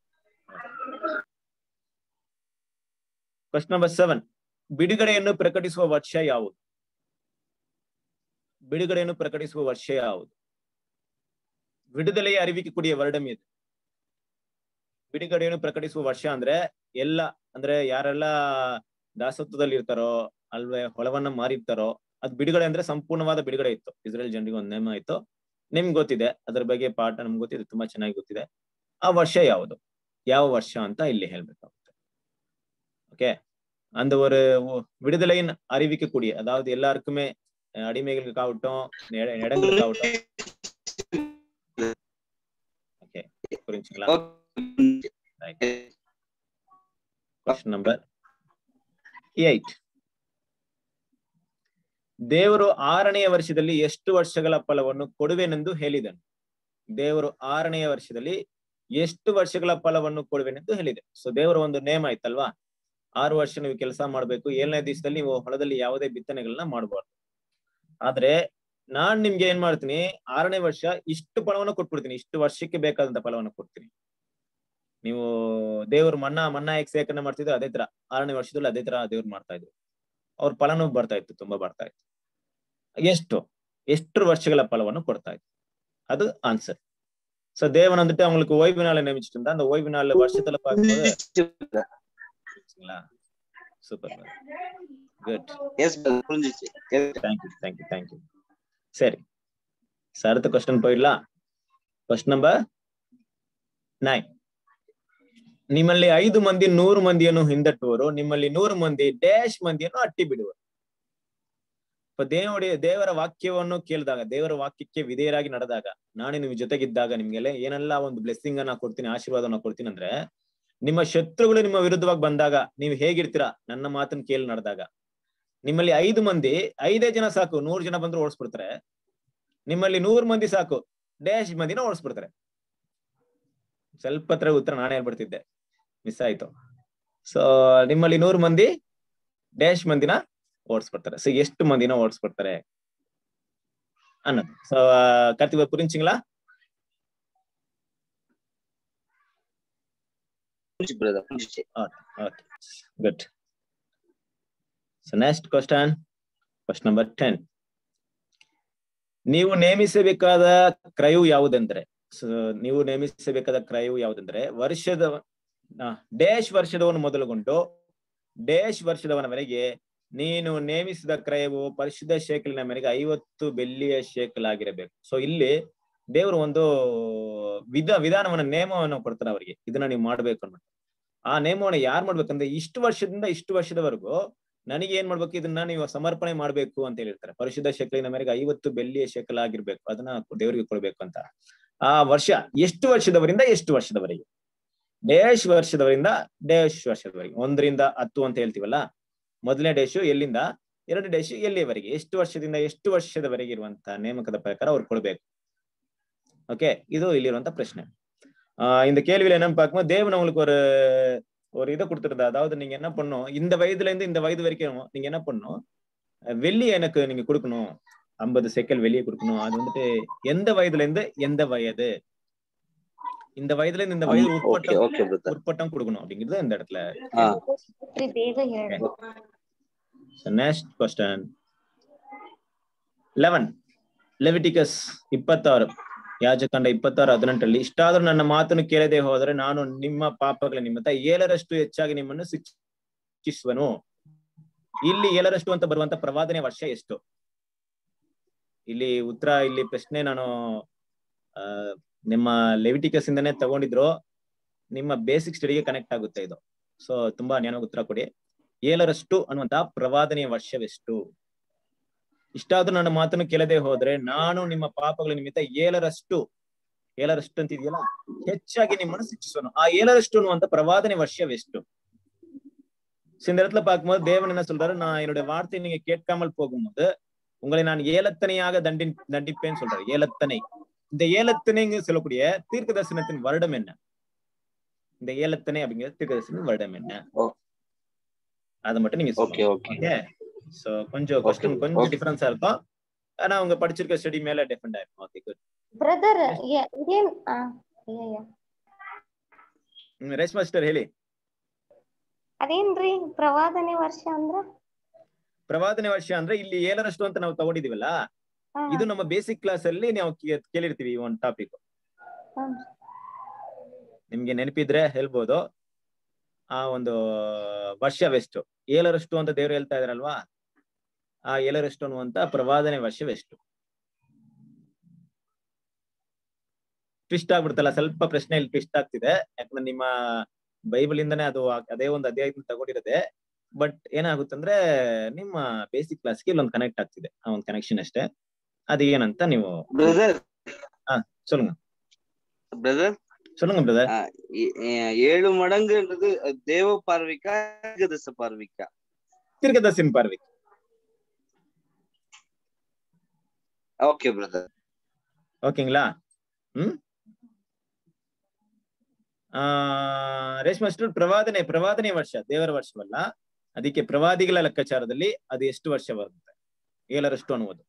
A: question number seven ಬಿಡುಗಡೆಯನ್ನು ಪ್ರಕಟಿಸುವ ವರ್ಷ ಯಾವುದು ಬಿಡುಗಡೆಯನ್ನು ಪ್ರಕಟಿಸುವ ವರ್ಷ ಯಾವುದು விடுதலையை அறிவிக்கக்கூடிய வருடம் இது ಬಿಡುಗಡೆಯನ್ನು ಪ್ರಕಟಿಸುವ ವರ್ಷ ಅಂದ್ರೆ ಎಲ್ಲ ಅಂದ್ರೆ ಯಾರೆಲ್ಲ ದಾಸತ್ವದಲ್ಲಿ ಇರ್ತಾರೋ ಅಲ್ವೇ ಹೊಳವನ್ನ ಮಾರಿರ್ತಾರೋ ಅದ್ ಬಿಡುಗಡೆ ಅಂದ್ರೆ ಸಂಪೂರ್ಣವಾದ ಬಿಡುಗಡೆ ಇತ್ತು ಇಸ್ರೇಲ್ ಜನರಿಗೆ ಒಂದು ನೇಮ ಇತ್ತು ನಿಮ್ಗೆ ಗೊತ್ತಿದೆ ಅದ್ರ ಬಗ್ಗೆ ಪಾಠ ನಮ್ಗೆ ಗೊತ್ತಿದೆ ತುಂಬಾ ಚೆನ್ನಾಗಿ ಗೊತ್ತಿದೆ ಆ ವರ್ಷ ಯಾವುದು ಯಾವ ವರ್ಷ ಅಂತ ಇಲ್ಲಿ ಹೇಳ್ಬೇಕಾಗುತ್ತೆ ஓகே அந்த ஒரு ஒ- விடுதலையின் அறிவிக்கக்கூடிய அதாவது எல்லாருக்குமே அடிமைகளுக்கு காவட்டும் நெ- இடங்களுக்கு காவட்டும் ஓகே புரிஞ்சுங்களா ಕ್ವಶನ್ ನಂಬರ್ ಏಟ್ ದೇವರು ಆರನೆಯ ವರ್ಷದಲ್ಲಿ ಎಷ್ಟು ವರ್ಷಗಳ ಫಲವನ್ನು ಕೊಡುವೆನೆಂದು ಹೇಳಿದನು ದೇವರು ಆರನೆಯ ವರ್ಷದಲ್ಲಿ ಎಷ್ಟು ವರ್ಷಗಳ ಫಲವನ್ನು ಕೊಡುವೆನೆಂದು ಹೇಳಿದೆ ಸೊ ದೇವರ ಒಂದು ನೇಮ ಆಯ್ತಲ್ವಾ ಆರು ವರ್ಷ ನೀವು ಕೆಲಸ ಮಾಡ್ಬೇಕು ಏಳನೇ ದಿವಸದಲ್ಲಿ ನೀವು ಹೊಲದಲ್ಲಿ ಯಾವುದೇ ಬಿತ್ತನೆಗಳನ್ನ ಮಾಡಬಾರ್ದು ಆದ್ರೆ ನಾನ್ ನಿಮ್ಗೆ ಏನ್ ಮಾಡ್ತೀನಿ ಆರನೇ ವರ್ಷ ಇಷ್ಟು ಫಲವನ್ನು ಕೊಟ್ಬಿಡ್ತೀನಿ ಇಷ್ಟು ವರ್ಷಕ್ಕೆ ಬೇಕಾದಂತ ಫಲವನ್ನು ಕೊಡ್ತೀನಿ ನೀವು ದೇವ್ರು ಮನ್ನಾ ಮನ್ನಾ ಹೇಗೆ ಸೇಕರಣೆ ಮಾಡ್ತಿದ್ರು ಅದೇ ತರ ಆರನೇ ವರ್ಷದಲ್ಲಿ ಅದೇ ತರ ದೇವ್ರು ಮಾಡ್ತಾ ಇದ್ರು ಅವ್ರ ಫಲನೂ ಬರ್ತಾ ಇತ್ತು ತುಂಬಾ ಬರ್ತಾ ಇತ್ತು ಎಷ್ಟು ಎಷ್ಟು ವರ್ಷಗಳ ಫಲವನ್ನು ಕೊಡ್ತಾ ಇತ್ತು அது ஆன்சர் சோ தேவன் வந்துட்டு அவங்களுக்கு ஓய்வு நாளை நியமிச்சிட்டு அந்த ஓய்வு நாள் வருஷத்துல பார்க்கும்போது சூப்பர் குட்
C: எஸ் பிரதர் புரிஞ்சிச்சு Yes.
A: தேங்க்யூ தேங்க்யூ தேங்க்யூ சரி சார் அடுத்த கொஸ்டின் போயிடலாம் ಕ್ವಶನ್ ನಂಬರ್ ನೈನ್ ನಿಮ್ಮಲ್ಲಿ ಐದು ಮಂದಿ ನೂರು ಮಂದಿಯನ್ನು ಹಿಂದಟ್ಟುವರು ನಿಮ್ಮಲ್ಲಿ ನೂರು ಮಂದಿ ಡ್ಯಾಶ್ ಮಂದಿಯನ್ನು ಅಟ್ಟಿ ಬಿಡುವರು ಅಪ್ಪ ದೇವಡಿ ದೇವರ ವಾಕ್ಯವನ್ನು ಕೇಳಿದಾಗ ದೇವರ ವಾಕ್ಯಕ್ಕೆ ವಿಧೇಯರಾಗಿ ನಡೆದಾಗ ನಾನು ನಿಮ್ ಜೊತೆಗಿದ್ದಾಗ ನಿಮ್ಗೆಲ್ಲ ಏನೆಲ್ಲ ಒಂದು ಬ್ಲೆಸ್ಸಿಂಗ್ ಅನ್ನ ಕೊಡ್ತೀನಿ ಆಶೀರ್ವಾದನ ಕೊಡ್ತೀನಿ ಅಂದ್ರೆ ನಿಮ್ಮ ಶತ್ರುಗಳು ನಿಮ್ಮ ವಿರುದ್ಧವಾಗಿ ಬಂದಾಗ ನೀವು ಹೇಗಿರ್ತೀರಾ ನನ್ನ ಮಾತನ್ನ ಕೇಳಿ ನಡೆದಾಗ ನಿಮ್ಮಲ್ಲಿ ಐದು ಮಂದಿ ಐದೇ ಜನ ಸಾಕು ನೂರು ಜನ ಬಂದ್ರು ಓಡಿಸ್ಬಿಡ್ತಾರೆ ನಿಮ್ಮಲ್ಲಿ ನೂರು ಮಂದಿ ಸಾಕು ಡ್ಯಾಶ್ ಮಂದಿನ ಓಡಿಸ್ಬಿಡ್ತಾರೆ ಸ್ವಲ್ಪ ಹತ್ರ ಉತ್ತರ ನಾನೇ ಹೇಳ್ಬಿಡ್ತಿದ್ದೆ ಮಿಸ್ ಆಯ್ತು ಸೊ ನಿಮ್ಮಲ್ಲಿ ನೂರು ಮಂದಿ ಡ್ಯಾಶ್ ಮಂದಿನ ಓಡಿಸ್ಬಿಡ್ತಾರೆ ಸೊ ಎಷ್ಟು ಮಂದಿನ ಓಡಿಸ್ಬಿಡ್ತಾರೆ ಅನ್ನೋದು ಸೊ ಕಾರ್ತಿಕ್ புரிஞ்சுங்களா
C: புரிஞ்சுச்சு பிரதர் புரிஞ்சுச்சு
A: okay good so next question question number ten ನೀವು ನೇಮಿಸಬೇಕಾದ ಕ್ರಯವು ಯಾವುದೆಂದ್ರೆ ಸೊ ನೀವು ನೇಮಿಸಬೇಕಾದ ಕ್ರಯವು ಯಾವುದೆಂದ್ರೆ ವರ್ಷದ ಡ್ಯಾಶ್ ವರ್ಷದವನು ಮೊದಲುಗೊಂಡು ಡ್ಯಾಶ್ ವರ್ಷದವನವರೆಗೆ ನೀನು ನೇಮಿಸಿದ ಕ್ರಯವು ಪರಿಶುದ್ಧ ಶೇಕಲಿನ ಮೇರೆಗೆ ಐವತ್ತು ಬೆಳ್ಳಿಯ ಶೇಕಲ್ ಆಗಿರಬೇಕು ಸೊ ಇಲ್ಲಿ ದೇವರು ಒಂದು ವಿಧ ವಿಧಾನವನ್ನ ನೇಮವನ್ನು ಕೊಡ್ತಾರೆ ಅವರಿಗೆ ಇದನ್ನ ನೀವು ಮಾಡ್ಬೇಕು ಅನ್ಬಿಟ್ಟು ಆ ನೇಮವನ್ನು ಯಾರು ಮಾಡ್ಬೇಕಂದ್ರೆ ಇಷ್ಟು ವರ್ಷದಿಂದ ಇಷ್ಟು ವರ್ಷದವರೆಗೂ ನನಗೆ ಏನ್ ಮಾಡ್ಬೇಕು ಇದನ್ನ ನೀವು ಸಮರ್ಪಣೆ ಮಾಡ್ಬೇಕು ಅಂತ ಹೇಳಿರ್ತಾರೆ ಪರಿಶುದ್ಧ ಶೇಕಲಿನ ಮೇರೆಗೆ ಐವತ್ತು ಬೆಳ್ಳಿಯ ಶೇಕಲ್ ಆಗಿರ್ಬೇಕು ಅದನ್ನ ದೇವರಿಗೆ ಕೊಡ್ಬೇಕು ಅಂತ ಆ ವರ್ಷ ಎಷ್ಟು ವರ್ಷದವರಿಂದ ಎಷ್ಟು ವರ್ಷದವರೆಗೆ ಡೇಶ್ ವರ್ಷದವರಿಂದ ಡೇಶ್ ವರ್ಷದವರೆಗೆ ಒಂದರಿಂದ ಹತ್ತು ಅಂತ ಹೇಳ್ತೀವಲ್ಲ ಮೊದಲನೇ ಡೇಶು ಎಲ್ಲಿಂದ ಎರಡು ಡೇಶು ಎಲ್ಲಿಯವರೆಗೆ ಎಷ್ಟು ವರ್ಷದಿಂದ ಎಷ್ಟು ವರ್ಷದವರೆಗೆ ಇರುವಂತ ನೇಮಕದ ಪ್ರಕಾರ ಅವ್ರು ಕೊಡ್ಬೇಕು ஓகே இது இಲ್ಲಿರುವಂತ ಪ್ರಶ್ನೆ ஆஹ் இந்த கேள்வியில என்ன பார்க்கும்போது தேவன் உங்களுக்கு ஒரு ஒரு இதை கொடுத்துருந்தா அதாவது நீங்க என்ன பண்ணும் இந்த வயதுல இருந்து இந்த வயது வரைக்கும் நீங்க என்ன பண்ணும் அஹ் வெள்ளி எனக்கு நீங்க கொடுக்கணும் ஐம்பது செக்கல் வெளியே கொடுக்கணும் அது வந்துட்டு எந்த வயதுல இருந்து எந்த வயது இந்த வயதுல இருந்து இந்த வயது
C: ஓகே
A: உட்பட்டம்
C: ஓகே பிரதர்
A: உட்பட்டம் கொடுக்கணும் அப்படிங்கிறது இந்த இடத்துல
C: ஆ
E: ಬೇಗ ಹೇಳಿ
A: ನೆಕ್ಸ್ಟ್ ಕ್ವಶನ್ ಲೆವೆನ್ ಲೆವಿಟಿಕಸ್ ಇಪ್ಪತ್ತಾರು ಯಾಜಕಂಡ ಇಪ್ಪತ್ತಾರು ಹದಿನೆಂಟರಲ್ಲಿ ಇಷ್ಟಾದ್ರೂ ನನ್ನ ಮಾತನ್ನು ಕೇಳದೆ ಹೋದರೆ ನಾನು ನಿಮ್ಮ ಪಾಪಗಳ ನಿಮಿತ್ತ ಏಳರಷ್ಟು ಹೆಚ್ಚಾಗಿ ನಿಮ್ಮನ್ನು ಶಿಕ್ಷಿಸುವನು ಇಲ್ಲಿ ಏಳರಷ್ಟು ಅಂತ ಬರುವಂತ ಪ್ರವಾದನೆ ವರ್ಷ ಎಷ್ಟು ಇಲ್ಲಿ ಉತ್ತರ ಇಲ್ಲಿ ಪ್ರಶ್ನೆ ನಾನು ಆ ನಿಮ್ಮ ಲೆವಿಟಿಕಸ್ ಇಂದನೇ ತಗೊಂಡಿದ್ರು ನಿಮ್ಮ ಬೇಸಿಕ್ ಸ್ಟಡಿಗೆ ಕನೆಕ್ಟ್ ಆಗುತ್ತೆ ಇದು ಸೊ ತುಂಬಾ ಜ್ಞಾನ ಉತ್ತರ ಕೊಡಿ ಏಳರಷ್ಟು ಅನ್ನುವಂತ ಪ್ರವಾದನೆಯ ವರ್ಷವೆಷ್ಟು ಇಷ್ಟಾದ್ರೂ ನನ್ನ ಮಾತನ್ನು ಕೇಳದೆ ಹೋದ್ರೆ ನಾನು ನಿಮ್ಮ ಪಾಪಗಳ ನಿಮಿತ್ತ ಏಳರಷ್ಟು ಏಳರಷ್ಟು ಅಂತ ಇದೆಯಲ್ಲ ಹೆಚ್ಚಾಗಿ ನಿಮ್ಮನ್ನು ಶಿಕ್ಷಿಸೋನು ಆ ஏழரಷ್ಟು ಅನ್ನುವಂತ பிரவாதனை வருஷம் வெஸ்ட் இந்த இடத்துல பார்க்கும்போது தேவன் என்ன சொல்றாரு நான் என்னுடைய வார்த்தை நீங்க கேட்காமல் போகும்போது உங்களை நான் ஏலத்தனையாக தண்டி தண்டிப்பேன்னு சொல்றாரு ஏலத்தனை இந்த ஏலத்தனைங்க சொல்லக்கூடிய தீர்க்க தரிசனத்தின் வருடம் என்ன இந்த ஏலத்தனை அப்படிங்கிற தீர்க்க தரிசனத்தின் வருடம் என்ன
C: ஓ.
A: அதை மட்டும் நீங்க
C: ஓகே
A: சொல்லுங்க
C: ஓகே
A: ஓகே சோ கொஞ்சம் கொஸ்டின்
C: Okay,
A: கொஞ்சம்
C: okay.
A: டிஃபரன்ஸா இருக்கும் ஆனா அவங்க படிச்சிருக்க ஸ்டடி மேல டிஃபரெண்ட் ஆயிருக்கும் ஓகே குட்
E: ಬ್ರದರ್ ಇದೇನ್ ಆ, ಅಯ್ಯಯ್ಯ.
A: ರೇಷ್ಮಾ ಸಿಸ್ಟರ್ ಹೇಳಿ
E: ಅದೇನ್ರಿ ಪ್ರವಾದನೆ ವರ್ಷ ಅಂದ್ರ
A: ಪ್ರವಾದನೆ ವರ್ಷ ಅಂದ್ರೆ ಇಲ್ಲಿ ಏಳರಷ್ಟು ಅಂತ ನಾವು ತಗೊಂಡಿದೀವಲ್ಲ
E: ಹಾ,
A: ಇದು ನಮ್ಮ ಬೇಸಿಕ್ ಕ್ಲಾಸ್ ಅಲ್ಲಿ ನಾವು ಕೇ- ಕೇಳಿರ್ತೀವಿ ಈ ಒಂದು ಟಾಪಿಕ್
E: ಹ್ಮ್.
A: ನಿಮ್ಗೆ ನೆನಪಿದ್ರೆ ಹೇಳ್ಬೋದು ಆ ಒಂದು ವರ್ಷವೆಷ್ಟು ಏಳರಷ್ಟು ಅಂತ ದೇವ್ರು ಹೇಳ್ತಾ ಇದಾರಲ್ವಾ ಆ ಏಳರಷ್ಟು ಅನ್ನುವಂತ ಪ್ರವಾದನೆ ವರ್ಷವೆಷ್ಟು ಟ್ವಿಸ್ಟ್ ಆಗ್ಬಿಡ್ತಲ್ಲ ಸ್ವಲ್ಪ ಪ್ರಶ್ನೆ ಇಲ್ಲಿ ಟ್ವಿಸ್ಟ್ ಆಗ್ತಿದೆ ಯಾಕಂದ್ರೆ ನಿಮ್ಮ ಬೈಬಲ್ ಇಂದಾನೆ ಅದು ಆ- ಅದೇ ಒಂದು ಅಧ್ಯಾಯದಿಂದ ತಗೊಂಡಿರದೆ ಬಟ್ ಏನಾಗುತ್ತಂದ್ರೆ ನಿಮ್ಮ ಬೇಸಿಕ್ ಕ್ಲಾಸ್ಗೆ ಇಲ್ಲೊಂದು ಕನೆಕ್ಟ್ ಆಗ್ತಿದೆ ಆ ಒಂದು ಕನೆಕ್ಷನ್ ಅಷ್ಟೇ ಅದು ಏನಂತ ನೀವು
C: ಬ್ರದರ್
A: சொல்லுங்க
C: பிரதர்
A: சொல்லுங்க பிரதர்
C: ஏழு மடங்குன்றது தேவ பார்வைக்கா ஏகதச பார்வைக்கா
A: தீர்க்கதர்சின் பார்வை
C: ஓகே பிரதர்
A: ಓಕೆங்களா ಹ್ಮ್ ಆ ರೇಷ್ಮೆ ಮಾಸ್ಟರ್ ಪ್ರವಾದನೆ ಪ್ರವಾದನೆ ವರ್ಷ ದೇವರ ವರ್ಷವಲ್ಲ ಅದಕ್ಕೆ ಪ್ರವಾದಿಗಳ ಲೆಕ್ಕಾಚಾರದಲ್ಲಿ ಅದು ಎಷ್ಟು ವರ್ಷ ಬರುತ್ತೆ ಏಳರಷ್ಟು ಅನ್ನುವುದು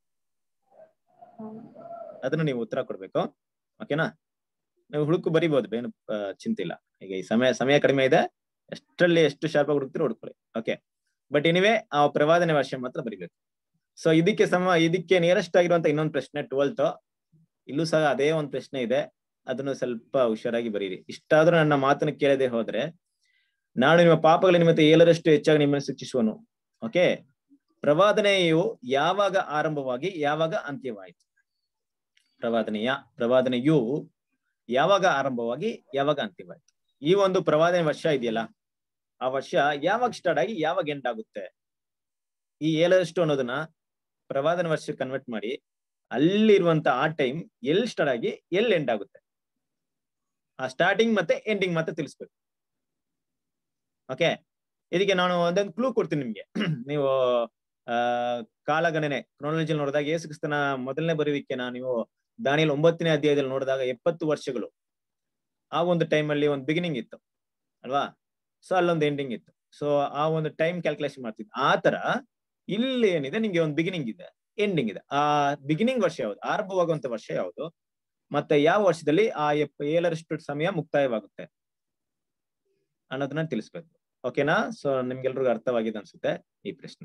A: ಅದನ್ನ ನೀವು ಉತ್ತರ ಕೊಡ್ಬೇಕು ಓಕೆನಾ ನೀವು ಹುಡುಕು ಬರಿಬಹುದು ಏನು ಆ, ಚಿಂತೆ ಇಲ್ಲ ಈಗ ಈ ಸಮಯ ಸಮಯ ಕಡಿಮೆ ಇದೆ ಎಷ್ಟರಲ್ಲಿ ಎಷ್ಟು ಶಾರ್ಪ್ ಆಗಿ ಹುಡುಕ್ತಿರೋ ಹುಡುಕೊಳ್ಳಿ ಓಕೆ ಬಟ್ ಎನಿವೆ ಆ ಪ್ರವಾದನೆ ವರ್ಷ ಮಾತ್ರ ಬರಿಬೇಕು ಸೊ ಇದಕ್ಕೆ ಸಮ ಇದಕ್ಕೆ ನಿಯರೆಸ್ಟ್ ಆಗಿರುವಂತ ಇನ್ನೊಂದು ಪ್ರಶ್ನೆ ಟ್ವೆಲ್ತ್ ಇಲ್ಲೂ ಸಹ ಅದೇ ಒಂದು ಪ್ರಶ್ನೆ ಇದೆ ಅದನ್ನು ಸ್ವಲ್ಪ ಹುಷಾರಾಗಿ ಬರೀರಿ ಇಷ್ಟಾದ್ರೂ ನನ್ನ ಮಾತನ್ನು ಕೇಳದೆ ಹೋದ್ರೆ ನಾನು ನಿಮ್ಮ ಪಾಪಗಳ ನಿಮಿತ್ತ ಏಳರಷ್ಟು ಹೆಚ್ಚಾಗಿ ನಿಮ್ಮನ್ನು ಶಿಕ್ಷಿಸುವನು ಓಕೆ ಪ್ರವಾದನೆಯು ಯಾವಾಗ ಆರಂಭವಾಗಿ ಯಾವಾಗ ಅಂತ್ಯವಾಯಿತು ಪ್ರವಾದನೆಯ ಪ್ರವಾದನೆಯು ಯಾವಾಗ ಆರಂಭವಾಗಿ ಯಾವಾಗ ಅಂತ್ಯವಾಯಿತು ಈ ಒಂದು ಪ್ರವಾದನೆ ವರ್ಷ ಇದೆಯಲ್ಲ ಆ ವರ್ಷ ಯಾವಾಗ ಸ್ಟಾರ್ಟ್ ಆಗಿ ಯಾವಾಗ ಎಂಡ್ ಆಗುತ್ತೆ ಈ ಏಳರಷ್ಟು ಅನ್ನೋದನ್ನ ಪ್ರವಾದನ ವರ್ಷ ಕನ್ವರ್ಟ್ ಮಾಡಿ ಅಲ್ಲಿರುವಂತ ಆ ಟೈಮ್ ಎಲ್ಲಿ ಸ್ಟಾರ್ಟ್ ಆಗಿ ಎಲ್ಲಿ ಎಂಡ್ ಆಗುತ್ತೆ ಆ ಸ್ಟಾರ್ಟಿಂಗ್ ಮತ್ತೆ ಎಂಡಿಂಗ್ ಮತ್ತೆ ತಿಳಿಸ್ಬೇಕು ಓಕೆ ಇದಕ್ಕೆ ನಾನು ಒಂದೊಂದು ಕ್ಲೂ ಕೊಡ್ತೀನಿ ನಿಮ್ಗೆ ನೀವು ಆ ಕಾಲಗಣನೆ ಕ್ರೋನಾಲಜಿ ನೋಡಿದಾಗ ಯೇಸು ಕ್ರಿಸ್ತನ ಮೊದಲನೇ ಬರುವಿಕೆನ ನೀವು ದಾನಿಯಲ್ಲಿ ಒಂಬತ್ತನೇ ಅಧ್ಯಾಯದಲ್ಲಿ ನೋಡಿದಾಗ ಎಪ್ಪತ್ತು ವರ್ಷಗಳು ಆ ಒಂದು time ಅಲ್ಲಿ ಒಂದು ಬಿಗಿನಿಂಗ್ ಇತ್ತು ಅಲ್ವಾ ಸೊ ಅಲ್ಲೊಂದು ಎಂಡಿಂಗ್ ಇತ್ತು ಸೊ ಆ ಒಂದು ಟೈಮ್ ಕ್ಯಾಲ್ಕುಲೇಷನ್ ಮಾಡ್ತಿದ್ದು ಆ ತರ ಇಲ್ಲಿ ಏನಿದೆ ನಿಮ್ಗೆ ಒಂದು ಬಿಗಿನಿಂಗ್ ಇದೆ ಎಂಡಿಂಗ್ ಇದೆ ಆ ಬಿಗಿನಿಂಗ್ ವರ್ಷ ಯಾವುದು ಆರಂಭವಾಗುವಂತ ವರ್ಷ ಯಾವುದು ಮತ್ತೆ ಯಾವ ವರ್ಷದಲ್ಲಿ ಆ ಎಪ್- ಏಳರಷ್ಟು ಸಮಯ ಮುಕ್ತಾಯವಾಗುತ್ತೆ ಅನ್ನೋದನ್ನ ತಿಳಿಸ್ಬೇಕು ಓಕೆನಾ ಸೊ ನಿಮ್ಗೆಲ್ರಿಗೂ ಅರ್ಥವಾಗಿದೆ ಅನ್ಸುತ್ತೆ ಈ ಪ್ರಶ್ನೆ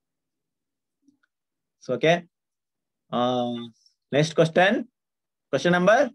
A: so okay next question question number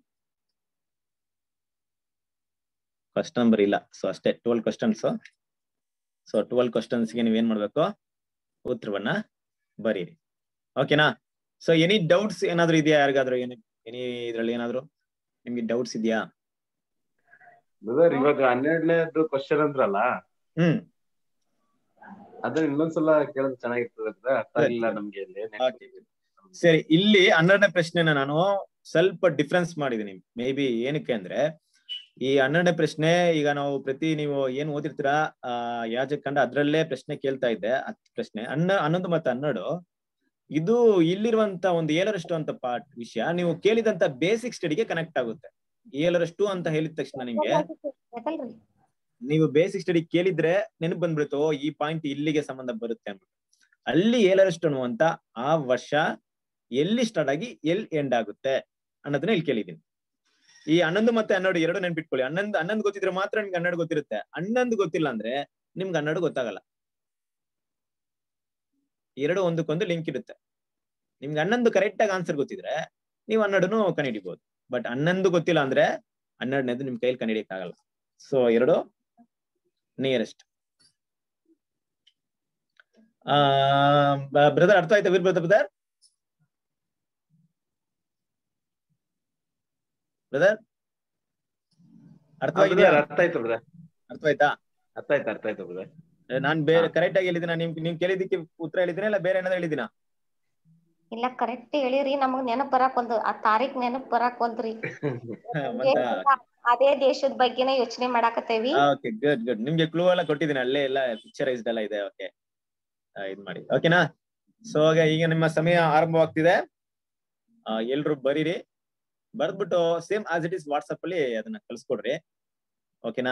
A: question number ಇಲ್ಲ ಸೊ ಅಷ್ಟೇ ಟ್ವೆಲ್ ಕ್ವಶನ್ಸ್ ಸೊ ಟ್ವೆಲ್ ಕ್ವಶನ್ಸ್ಗೆ ನೀವೇನ್ ಮಾಡ್ಬೇಕು ಉತ್ತರವನ್ನ ಬರೀರಿ ಓಕೆನಾ ಸೊ ಎನಿ ಡೌಟ್ಸ್ ಏನಾದ್ರು ಇದೆಯಾ ಯಾರಿಗಾದ್ರು ಏನಿ ಎನಿ ಇದ್ರಲ್ಲಿ ಏನಾದ್ರು ನಿಮ್ಗೆ ಡೌಟ್ಸ್ ಇದೆಯಾ
D: ಬ್ರದರ್ ಇವಾಗ ಹನ್ನೆರಡನೇದು ಕ್ವಶನ್ ಅಂದ್ರಲ್ಲ
A: ಹ್ಮ್
D: ಅದನ್ನ ಇನ್ನೊಂದ್ಸಲ ಕೇಳಿದ್ರೆ ಚೆನ್ನಾಗಿರ್ತದೆ brother. ಅರ್ಥ ಇಲ್ಲ ನಮ್ಗೆ ಇಲ್ಲಿ
A: Okay. ಸರಿ ಇಲ್ಲಿ ಹನ್ನೆರಡನೇ ಪ್ರಶ್ನೆನ ನಾನು ಸ್ವಲ್ಪ ಡಿಫ್ರೆನ್ಸ್ ಮಾಡಿದೀನಿ ಮೇ ಬಿ ಏನಕ್ಕೆ ಅಂದ್ರೆ ಈ ಹನ್ನೆರಡನೇ ಪ್ರಶ್ನೆ ಈಗ ನಾವು ಪ್ರತಿ ನೀವು ಏನ್ ಓದಿರ್ತೀರಾ ಆ ಯಾಜಕಂಡ ಅದ್ರಲ್ಲೇ ಪ್ರಶ್ನೆ ಕೇಳ್ತಾ ಇದ್ದೆ ಅದ್ ಪ್ರಶ್ನೆ ಹನ್ನ ಹನ್ನೊಂದು ಮತ್ತೆ ಹನ್ನೆರಡು ಇದು ಇಲ್ಲಿರುವಂತ ಒಂದು ಏಳರಷ್ಟು ಅಂತ ಪಾರ್ಟ್ ವಿಷಯ ನೀವು ಕೇಳಿದಂತ ಬೇಸಿಕ್ ಸ್ಟಡಿಗೆ ಕನೆಕ್ಟ್ ಆಗುತ್ತೆ ಏಳರಷ್ಟು ಅಂತ ಹೇಳಿದ ತಕ್ಷಣ ನಿಮ್ಗೆ
E: ಯಾಕಲ್ರಿ
A: ನೀವು ಬೇಸಿಕ್ ಸ್ಟಡಿ ಕೇಳಿದ್ರೆ ನೆನಪು ಬಂದ್ಬಿಡುತ್ತೋ ಈ ಪಾಯಿಂಟ್ ಇಲ್ಲಿಗೆ ಸಂಬಂಧ ಬರುತ್ತೆ ಅಂದ್ಬಿಟ್ಟು ಅಲ್ಲಿ ಏಳರಷ್ಟು ಅನ್ನುವಂತ ಆ ವರ್ಷ ಎಲ್ಲಿ ಸ್ಟಾರ್ಟ್ ಆಗಿ ಎಲ್ಲಿ ಎಂಡ್ ಆಗುತ್ತೆ ಅನ್ನೋದನ್ನ ಇಲ್ಲಿ ಕೇಳಿದೀನಿ ಈ ಹನ್ನೊಂದು ಮತ್ತೆ ಹನ್ನೆರಡು ಎರಡು ನೆನ್ಪಿಟ್ಕೊಳ್ಳಿ ಹನ್ನೊಂದು ಹನ್ನೊಂದು ಗೊತ್ತಿದ್ರೆ ಮಾತ್ರ ನಿಮ್ಗೆ ಹನ್ನೆರಡು ಗೊತ್ತಿರುತ್ತೆ ಹನ್ನೊಂದು ಗೊತ್ತಿಲ್ಲ ಅಂದ್ರೆ ನಿಮ್ಗೆ ಹನ್ನೆರಡು ಗೊತ್ತಾಗಲ್ಲ ಎರಡು ಒಂದಕ್ಕೊಂದು ಲಿಂಕ್ ಇರುತ್ತೆ ನಿಮ್ಗೆ ಹನ್ನೊಂದು ಕರೆಕ್ಟ್ ಆಗಿ ಆನ್ಸರ್ ಗೊತ್ತಿದ್ರೆ ನೀವು ಹನ್ನೆರಡನ್ನು ಕಂಡುಹಿಡಿಬಹುದು ಬಟ್ ಹನ್ನೊಂದು ಗೊತ್ತಿಲ್ಲ ಅಂದ್ರೆ ಹನ್ನೆರಡನೇದು ನಿಮ್ ಕೈಯಲ್ಲಿ ಕಂಡುಹಿಡಿಯಕ್ ಆಗಲ್ಲ ಸೊ ಎರಡು ನಿಯರೆಸ್ಟ್ ಬ್ರದರ್ ಅರ್ಥ ಆಯ್ತಾ ವೀರ್ ಬ್ರದರ್ ಬ್ರದರ್ ಬ್ರದರ್ ಅರ್ಥವಾಗಿದೆಯಾ
D: brother, ಅರ್ಥ ಆಯ್ತು ಬ್ರದರ್
A: ಅರ್ಥ ಆಯ್ತಾ
D: ಅರ್ಥ ಆಯ್ತು ಅರ್ಥ ಆಯ್ತು ಬ್ರದರ್
A: ನಾನ್ ಬೇರೆ ಕರೆಕ್ಟ್ ಆಗಿ ಹೇಳಿದಿನ ನಿಮ್ ನೀವ್ ಕೇಳಿದಕ್ಕೆ ಉತ್ತರ ಹೇಳಿದಿನ ಇಲ್ಲ ಬೇರೆ ಏನಾದ್ರು ಹೇಳಿದಿನ
E: ಇಲ್ಲ ಕರೆಕ್ಟ್ ಹೇಳಿರಿ ನಮಗ್ ನೆನಪ್ ಬರಾಕ್ ಒಂದು ಆ ತಾರೀಖ್ ನೆನಪ್ ಬರಾಕ್ ಒಂದ್ರಿ ಅದೇ ದೇಶದ ಬಗ್ಗೆನೇ ಯೋಚನೆ ಮಾಡಾಕತ್ತೇವಿ
A: ಓಕೆ ಗುಡ್ ಗುಡ್ ನಿಮ್ಗೆ ಕ್ಲೂ ಎಲ್ಲ ಕೊಟ್ಟಿದ್ದೀನಿ ಅಲ್ಲೇ ಎಲ್ಲ ಪಿಕ್ಚರೈಸ್ಡ್ ಎಲ್ಲ ಇದೆ ಓಕೆ ಇದ್ ಮಾಡಿ ಓಕೆನಾ ಸೊ ಈಗ ನಿಮ್ಮ ಸಮಯ ಆರಂಭವಾಗ್ತಿದೆ ಆ, ಎಲ್ರು ಬರೀರಿ ಬರ್ದ್ಬಿಟ್ಟು same as it is WhatsApp ಅಲ್ಲಿ ಅದನ್ನ ಕಳ್ಸ್ಕೊಡ್ರಿ ಓಕೆನಾ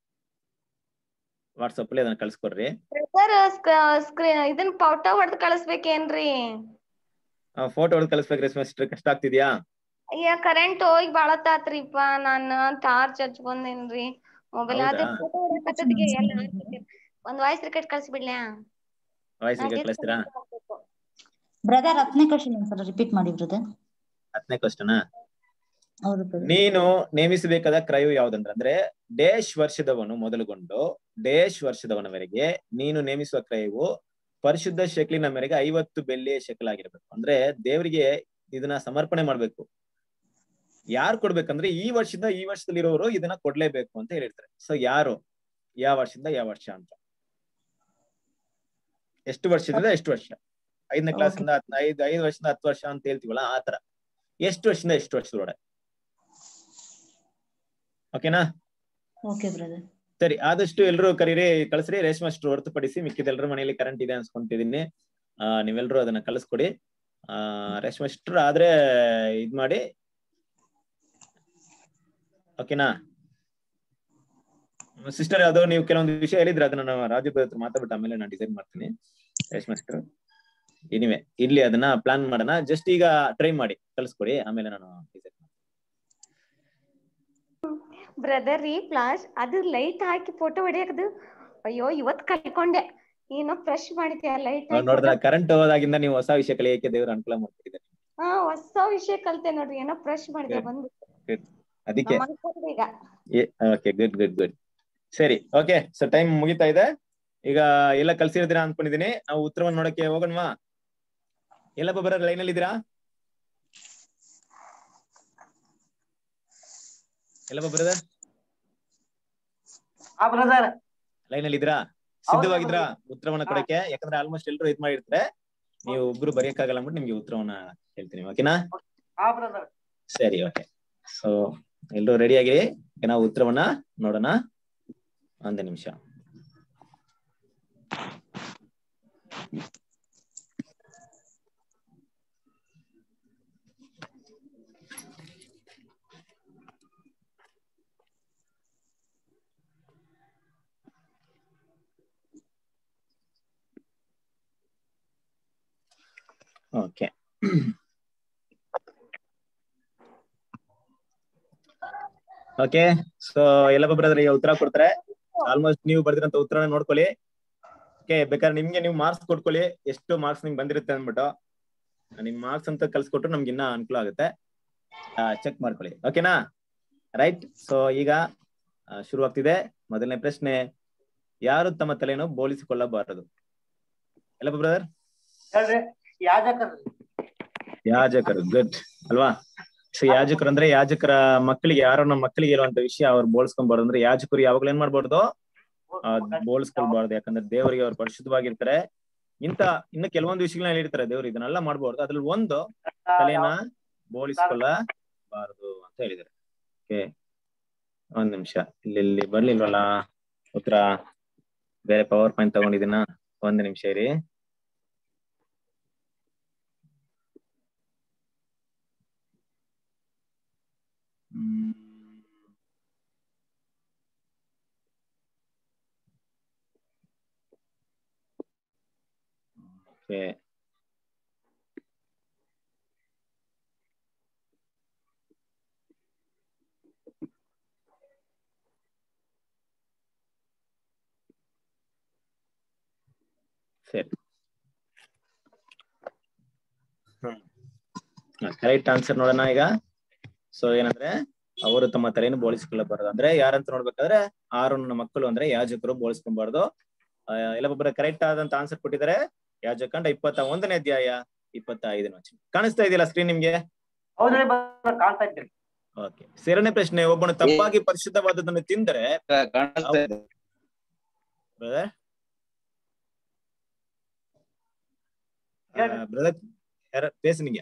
A: ವಾಟ್ಸಪ್ ಅಲ್ಲಿ ಅದನ್ನ ಕಳ್ಸ್ಕೊಡ್ರಿ
E: ಸರ್ ಇದನ್ ಫೋಟೋ ಹೊಡೆದ್ ಕಳಿಸ್ಬೇಕೇನ್ರಿ
A: ಫೋಟೋ ಹೊಡೆದು ಕಳಿಸ್ಬೇಕು ರೆಸ್ಪಾನ್ಸ್ ಕಷ್ಟ ಆಗ್ತಿದ್ಯಾ
E: ಅಯ್ಯ ಕರೆಂಟ್ ಹೋಗಿ ಬಾಳತ್ತಾತ್ರಿಪ್ಪ ನಾನ್ ಟಾರ್ಚ್ ಹಚ್ಕೊಂಡೇನ್ರಿ ಮೊಬೈಲ್ ಅದೇ
A: ಹೌದಾ?
E: ಫೋಟೋ ಹೊಡಕತ್ತದಿಗೆ ಎಲ್ಲ ಒಂದ್ ವಾಯ್ಸ್ ರಿಕೆಟ್ ಕಳ್ಸಿಬಿಡ್ಲ್ಯಾ
A: ವಾಯ್ಸ್ ಈಗ ಕಳಿಸ್ತೀರಾ
F: ಬ್ರದರ್ ಹತ್ತನೇ ಕ್ವಶನ್ ಒಂದ್ಸಲ ರಿಪೀಟ್ ಮಾಡಿ ಬ್ರದರ್
A: ಹತ್ತನೇ ಕ್ವಶನ್
F: ಹೌದು ಬ್ರದರ್
A: ನೀನು ನೇಮಿಸಬೇಕಾದ ಕ್ರಯವು ಯಾವ್ದಂದ್ರೆ ಅಂದ್ರೆ ಡೇಶ್ ವರ್ಷದವನು ಮೊದಲುಗೊಂಡು ಡೇಶ್ ವರ್ಷದವನವರೆಗೆ ನೀನು ನೇಮಿಸುವ ಕ್ರಯವು ಪರಿಶುದ್ಧ ಶೆಕ್ಲಿನ ಮೇರೆಗೆ ಐವತ್ತು ಬೆಳ್ಳಿಯ ಶೆಕಲ್ ಆಗಿರ್ಬೇಕು ಅಂದ್ರೆ ದೇವರಿಗೆ ಇದನ್ನ ಸಮರ್ಪಣೆ ಮಾಡ್ಬೇಕು ಯಾರು ಕೊಡ್ಬೇಕಂದ್ರೆ ಈ ವರ್ಷದಿಂದ ಈ ವರ್ಷದಲ್ಲಿರೋರು ಇದನ್ನ ಕೊಡ್ಲೇಬೇಕು ಅಂತ ಹೇಳಿರ್ತಾರೆ ಸೊ ಯಾರು ಯಾವ ವರ್ಷದಿಂದ ಯಾವ ವರ್ಷ ಅಂತ ಎಷ್ಟು ವರ್ಷದಿಂದ ಎಷ್ಟು ವರ್ಷ ಐದನೇ ಕ್ಲಾಸಿಂದ ಐದು ಐದು ವರ್ಷದಿಂದ ಹತ್ತು ವರ್ಷ ಅಂತ ಹೇಳ್ತೀವಲ್ಲ ಆ ತರ ಎಷ್ಟು ವರ್ಷದಿಂದ ಎಷ್ಟು ವರ್ಷದೊಳಗೆ ಓಕೆನಾ
F: ಓಕೆ ಬ್ರದರ್
A: ಸರಿ ಆದಷ್ಟು ಎಲ್ರು ಕರೀರಿ ಕಳಿಸ್ರಿ ರೇಷ್ಮೆ ಅಷ್ಟು ಹೊರತುಪಡಿಸಿ ಮಿಕ್ಕಿದ ಎಲ್ಲರ ಮನೆಯಲ್ಲಿ ಕರೆಂಟ್ ಇದೆ ಅನ್ಸ್ಕೊಂತಿದೀನಿ ಆ ನೀವೆಲ್ರು ಅದನ್ನ ಕಳಿಸ್ಕೊಡಿ ಆ ರೇಷ್ಮೆ ಅಷ್ಟ್ರು ಆದ್ರೆ ಇದ್ ಮಾಡಿ ಓಕೆನಾ ಸಿಸ್ಟರ್ ಅದು ನೀವು ಕೆಲವೊಂದು ವಿಷಯ ಹೇಳಿದ್ರೆ ಅದನ್ನ ನಾವು ರಾಜು ಹತ್ರ ಮಾತಾಡ್ಬಿಟ್ಟು ಆಮೇಲೆ ನಾನು ಡಿಸೈನ್ ಮಾಡ್ತೀನಿ ರೇಷ್ಮೆ ಸಿಸ್ಟರ್ ಇನಿವೆ ಇಲ್ಲಿ ಅದನ್ನ ಪ್ಲಾನ್ ಮಾಡೋಣ ಜಸ್ಟ್ ಈಗ ಟ್ರೈ ಮಾಡಿ ಕಳಿಸ್ಕೊಡಿ ಆಮೇಲೆ ನಾನು ಡಿಸೈನ್
E: ಬ್ರದರ್ ರೀ ಫ್ಲಾಶ್ ಅದು ಲೈಟ್ ಹಾಕಿ ಫೋಟೋ ಹೊಡಿಯಕದು ಅಯ್ಯೋ ಇವತ್ ಕಲ್ಕೊಂಡೆ ಏನೋ ಫ್ರೆಶ್ ಮಾಡಿದ್ಯಾ ಲೈಟ್
A: ನೋಡಿದ್ರ ಕರೆಂಟ್ ಹೋದಾಗಿಂದ ನೀವು ಹೊಸ ವಿಷಯ ಕಲಿಯಕ್ಕೆ ದೇವ್ರ ಅನುಕೂಲ ಮಾಡ್ತಿದ್ದಾರೆ
E: ಹಾ ಹೊಸ ವಿಷಯ ಕಲ್ತೆ ನೋಡ್ರಿ ಏನೋ ಫ್ರೆಶ್ ಮಾಡಿದೆ ಬಂದು
A: ಅದಕ್ಕೆ
E: ನಾನ್ ಅನ್ಕೊಂಡೆ ಈಗ
A: ಓಕೆ ಗುಡ್ ಗುಡ್ ಗುಡ್ ಸರಿ ಓಕೆ ಸೊ ಟೈಮ್ ಮುಗಿತಾ ಇದೆ ಈಗ ಎಲ್ಲ ಕಲ್ಸಿರ್ತೀರಾ ಅನ್ಕೊಂಡಿದೀನಿ ನಾವು ಉತ್ತರವನ್ನು ನೋಡಕ್ಕೆ ಹೋಗೋಣವಾ ಎಲ್ಲಪ್ಪ ಬರೋ ಲೈನ್ ಅಲ್ಲಿ ಇದ್ದೀರಾ ಎಲ್ಲಪ್ಪ ಬ್ರದರ್
G: ಹಾ ಬ್ರದರ್
A: ಲೈನ್ ಅಲ್ಲಿ ಇದ್ದೀರಾ ಸಿದ್ಧವಾಗಿದ್ರಾ ಉತ್ತರವನ್ನ ಕೊಡಕ್ಕೆ ಯಾಕಂದ್ರೆ ಆಲ್ಮೋಸ್ಟ್ ಎಲ್ರು ಇದ್ ಮಾಡಿರ್ತಾರೆ ನೀವು ಒಬ್ರು ಬರೆಯಕ್ಕಾಗಲ್ಲ ಅಂದ್ಬಿಟ್ಟು ನಿಮ್ಗೆ ಉತ್ತರವನ್ನ ಹೇಳ್ತೀನಿ ಓಕೆನಾ
G: ಹಾ ಬ್ರದರ್
A: ಸರಿ ಓಕೆ ಸೊ ಎಲ್ರು ರೆಡಿ ಆಗಿರಿ ಈಗ ನಾವು ಉತ್ತರವನ್ನ ನೋಡೋಣ ಒಂದು ನಿಮಿಷ ಓಕೆ ಓಕೆ ಸೊ ಎಲ್ಲಪ್ಪ ಬ್ರದರ್ ಈಗ ಉತ್ತರ ಕೊಡ್ತಾರೆ ಆಲ್ಮೋಸ್ಟ್ ನೀವು ಬರ್ದಿರಂತ ಉತ್ತರನ ನೋಡ್ಕೊಳ್ಳಿ ಓಕೆ ಬೇಕಾದ್ರೆ ನಿಮ್ಗೆ ನೀವು ಮಾರ್ಕ್ಸ್ ಕೊಟ್ಕೊಳ್ಳಿ ಎಷ್ಟು ಮಾರ್ಕ್ಸ್ ನಿಮ್ಗೆ ಬಂದಿರುತ್ತೆ ಅಂದ್ಬಿಟ್ಟು ನಿಮ್ ಮಾರ್ಕ್ಸ್ ಅಂತ ಕಲ್ಸ್ಕೊಟ್ರು ನಮ್ಗೆ ಇನ್ನ ಅನುಕೂಲ ಆಗುತ್ತೆ ಚೆಕ್ ಮಾಡ್ಕೊಳ್ಳಿ ಓಕೆನಾ ರೈಟ್ ಸೊ ಈಗ ಆ, ಶುರುವಾಗ್ತಿದೆ ಮೊದಲನೇ ಪ್ರಶ್ನೆ ಯಾರು ತಮ್ಮ ತಲೆಯನ್ನು ಬೋಳಿಸಿಕೊಳ್ಳಬಾರದು ಎಲ್ಲಪ್ಪ ಬ್ರದರ್
G: ಹೇಳ್ರಿ ಯಾಜಕರು
A: ಯಾಜಕರು ಗುಡ್ ಅಲ್ವಾ ಸೊ ಯಾಜಕರು ಅಂದ್ರೆ ಯಾಜಕರ ಮಕ್ಕಳಿಗೆ ಯಾರೋ ನಮ್ಮ ಮಕ್ಕಳಿಗೆ ಇರುವಂತ ವಿಷಯ ಅವ್ರು ಬೋಳ್ಸ್ಕೊಂಬಾರ್ದು ಅಂದ್ರೆ ಯಾಜಕರು ಯಾವಾಗ್ಲೂ ಏನ್ ಮಾಡ್ಬಾರ್ದು ಆ, ಬೋಳ್ಸ್ಕೊಳ್ಬಾರ್ದು ಯಾಕಂದ್ರೆ ದೇವರಿಗೆ ಅವ್ರು ಪರಿಶುದ್ಧವಾಗಿರ್ತಾರೆ ಇಂತ ಇನ್ನು ಕೆಲವೊಂದು ವಿಷಯಗಳನ್ನ ಹೇಳಿರ್ತಾರೆ ದೇವ್ರು ಇದನ್ನೆಲ್ಲ ಮಾಡ್ಬಾರ್ದು ಅದ್ರಲ್ಲಿ ಒಂದು ತಲೆನ ಬೋಳಿಸ್ಕೊಳ್ಳಬಾರದು ಅಂತ ಹೇಳಿದ್ದಾರೆ ಓಕೆ ಒಂದ್ ನಿಮಿಷ ಇಲ್ಲಿ ಇಲ್ಲಿ ಬರ್ಲಿಲ್ವಲ್ಲ ಉತ್ತರ ಬೇರೆ ಪವರ್ ಪಾಯಿಂಟ್ ತಗೊಂಡಿದ್ದೀನ ಒಂದ್ ನಿಮಿಷ ಇರಿ ಹ್ಮ್. ಓಕೆ ಸರಿ ಕರೆಕ್ಟ್ ಆನ್ಸರ್ ನೋಡೋಣ ಈಗ ಸೊ ಏನಂದ್ರೆ ಅವರು ತಮ್ಮ ತಲೆಯನ್ನು ಬೋಳಿಸಿಕೊಳ್ಳಬಾರದು ಅಂದ್ರೆ ಯಾರಂತ ನೋಡ್ಬೇಕಾದ್ರೆ ಆರೋನ ಮಕ್ಕಳು ಅಂದ್ರೆ ಯಾಜಕರು ಬೋಳಿಸ್ಕೊಬಾರ್ದು ಎಲ್ಲ ಒಬ್ಬರ ಕರೆಕ್ಟ್ ಆದಂತ ಆನ್ಸರ್ ಕೊಟ್ಟಿದ್ದಾರೆ ಯಾಜಕಂಡ ಇಪ್ಪತ್ತ ಒಂದನೇ ಅಧ್ಯಾಯ ಇಪ್ಪತ್ತ ಐದನೇ ವಚನ ಕಾಣಿಸ್ತಾ ಇದೆಯಲ್ಲ ಸ್ಕ್ರೀನ್ ನಿಮ್ಗೆ
G: ಹೌದ್ರಿ brother, ಕಾಣ್ತಾ ಇದ್ದೀರಿ
A: ಓಕೆ ಸೇರನೇ ಪ್ರಶ್ನೆ ಒಬ್ಬನು ತಪ್ಪಾಗಿ ಪರಿಶುದ್ಧವಾದದನ್ನು ತಿಂದರೆ
C: ಕಾಣಿಸ್ತಾ ಇದೆ
A: ಬ್ರದರ್
G: ಹೇಳ್ರಿ.
A: ಬ್ರದರ್ ಯಾರ பேசுனீங்க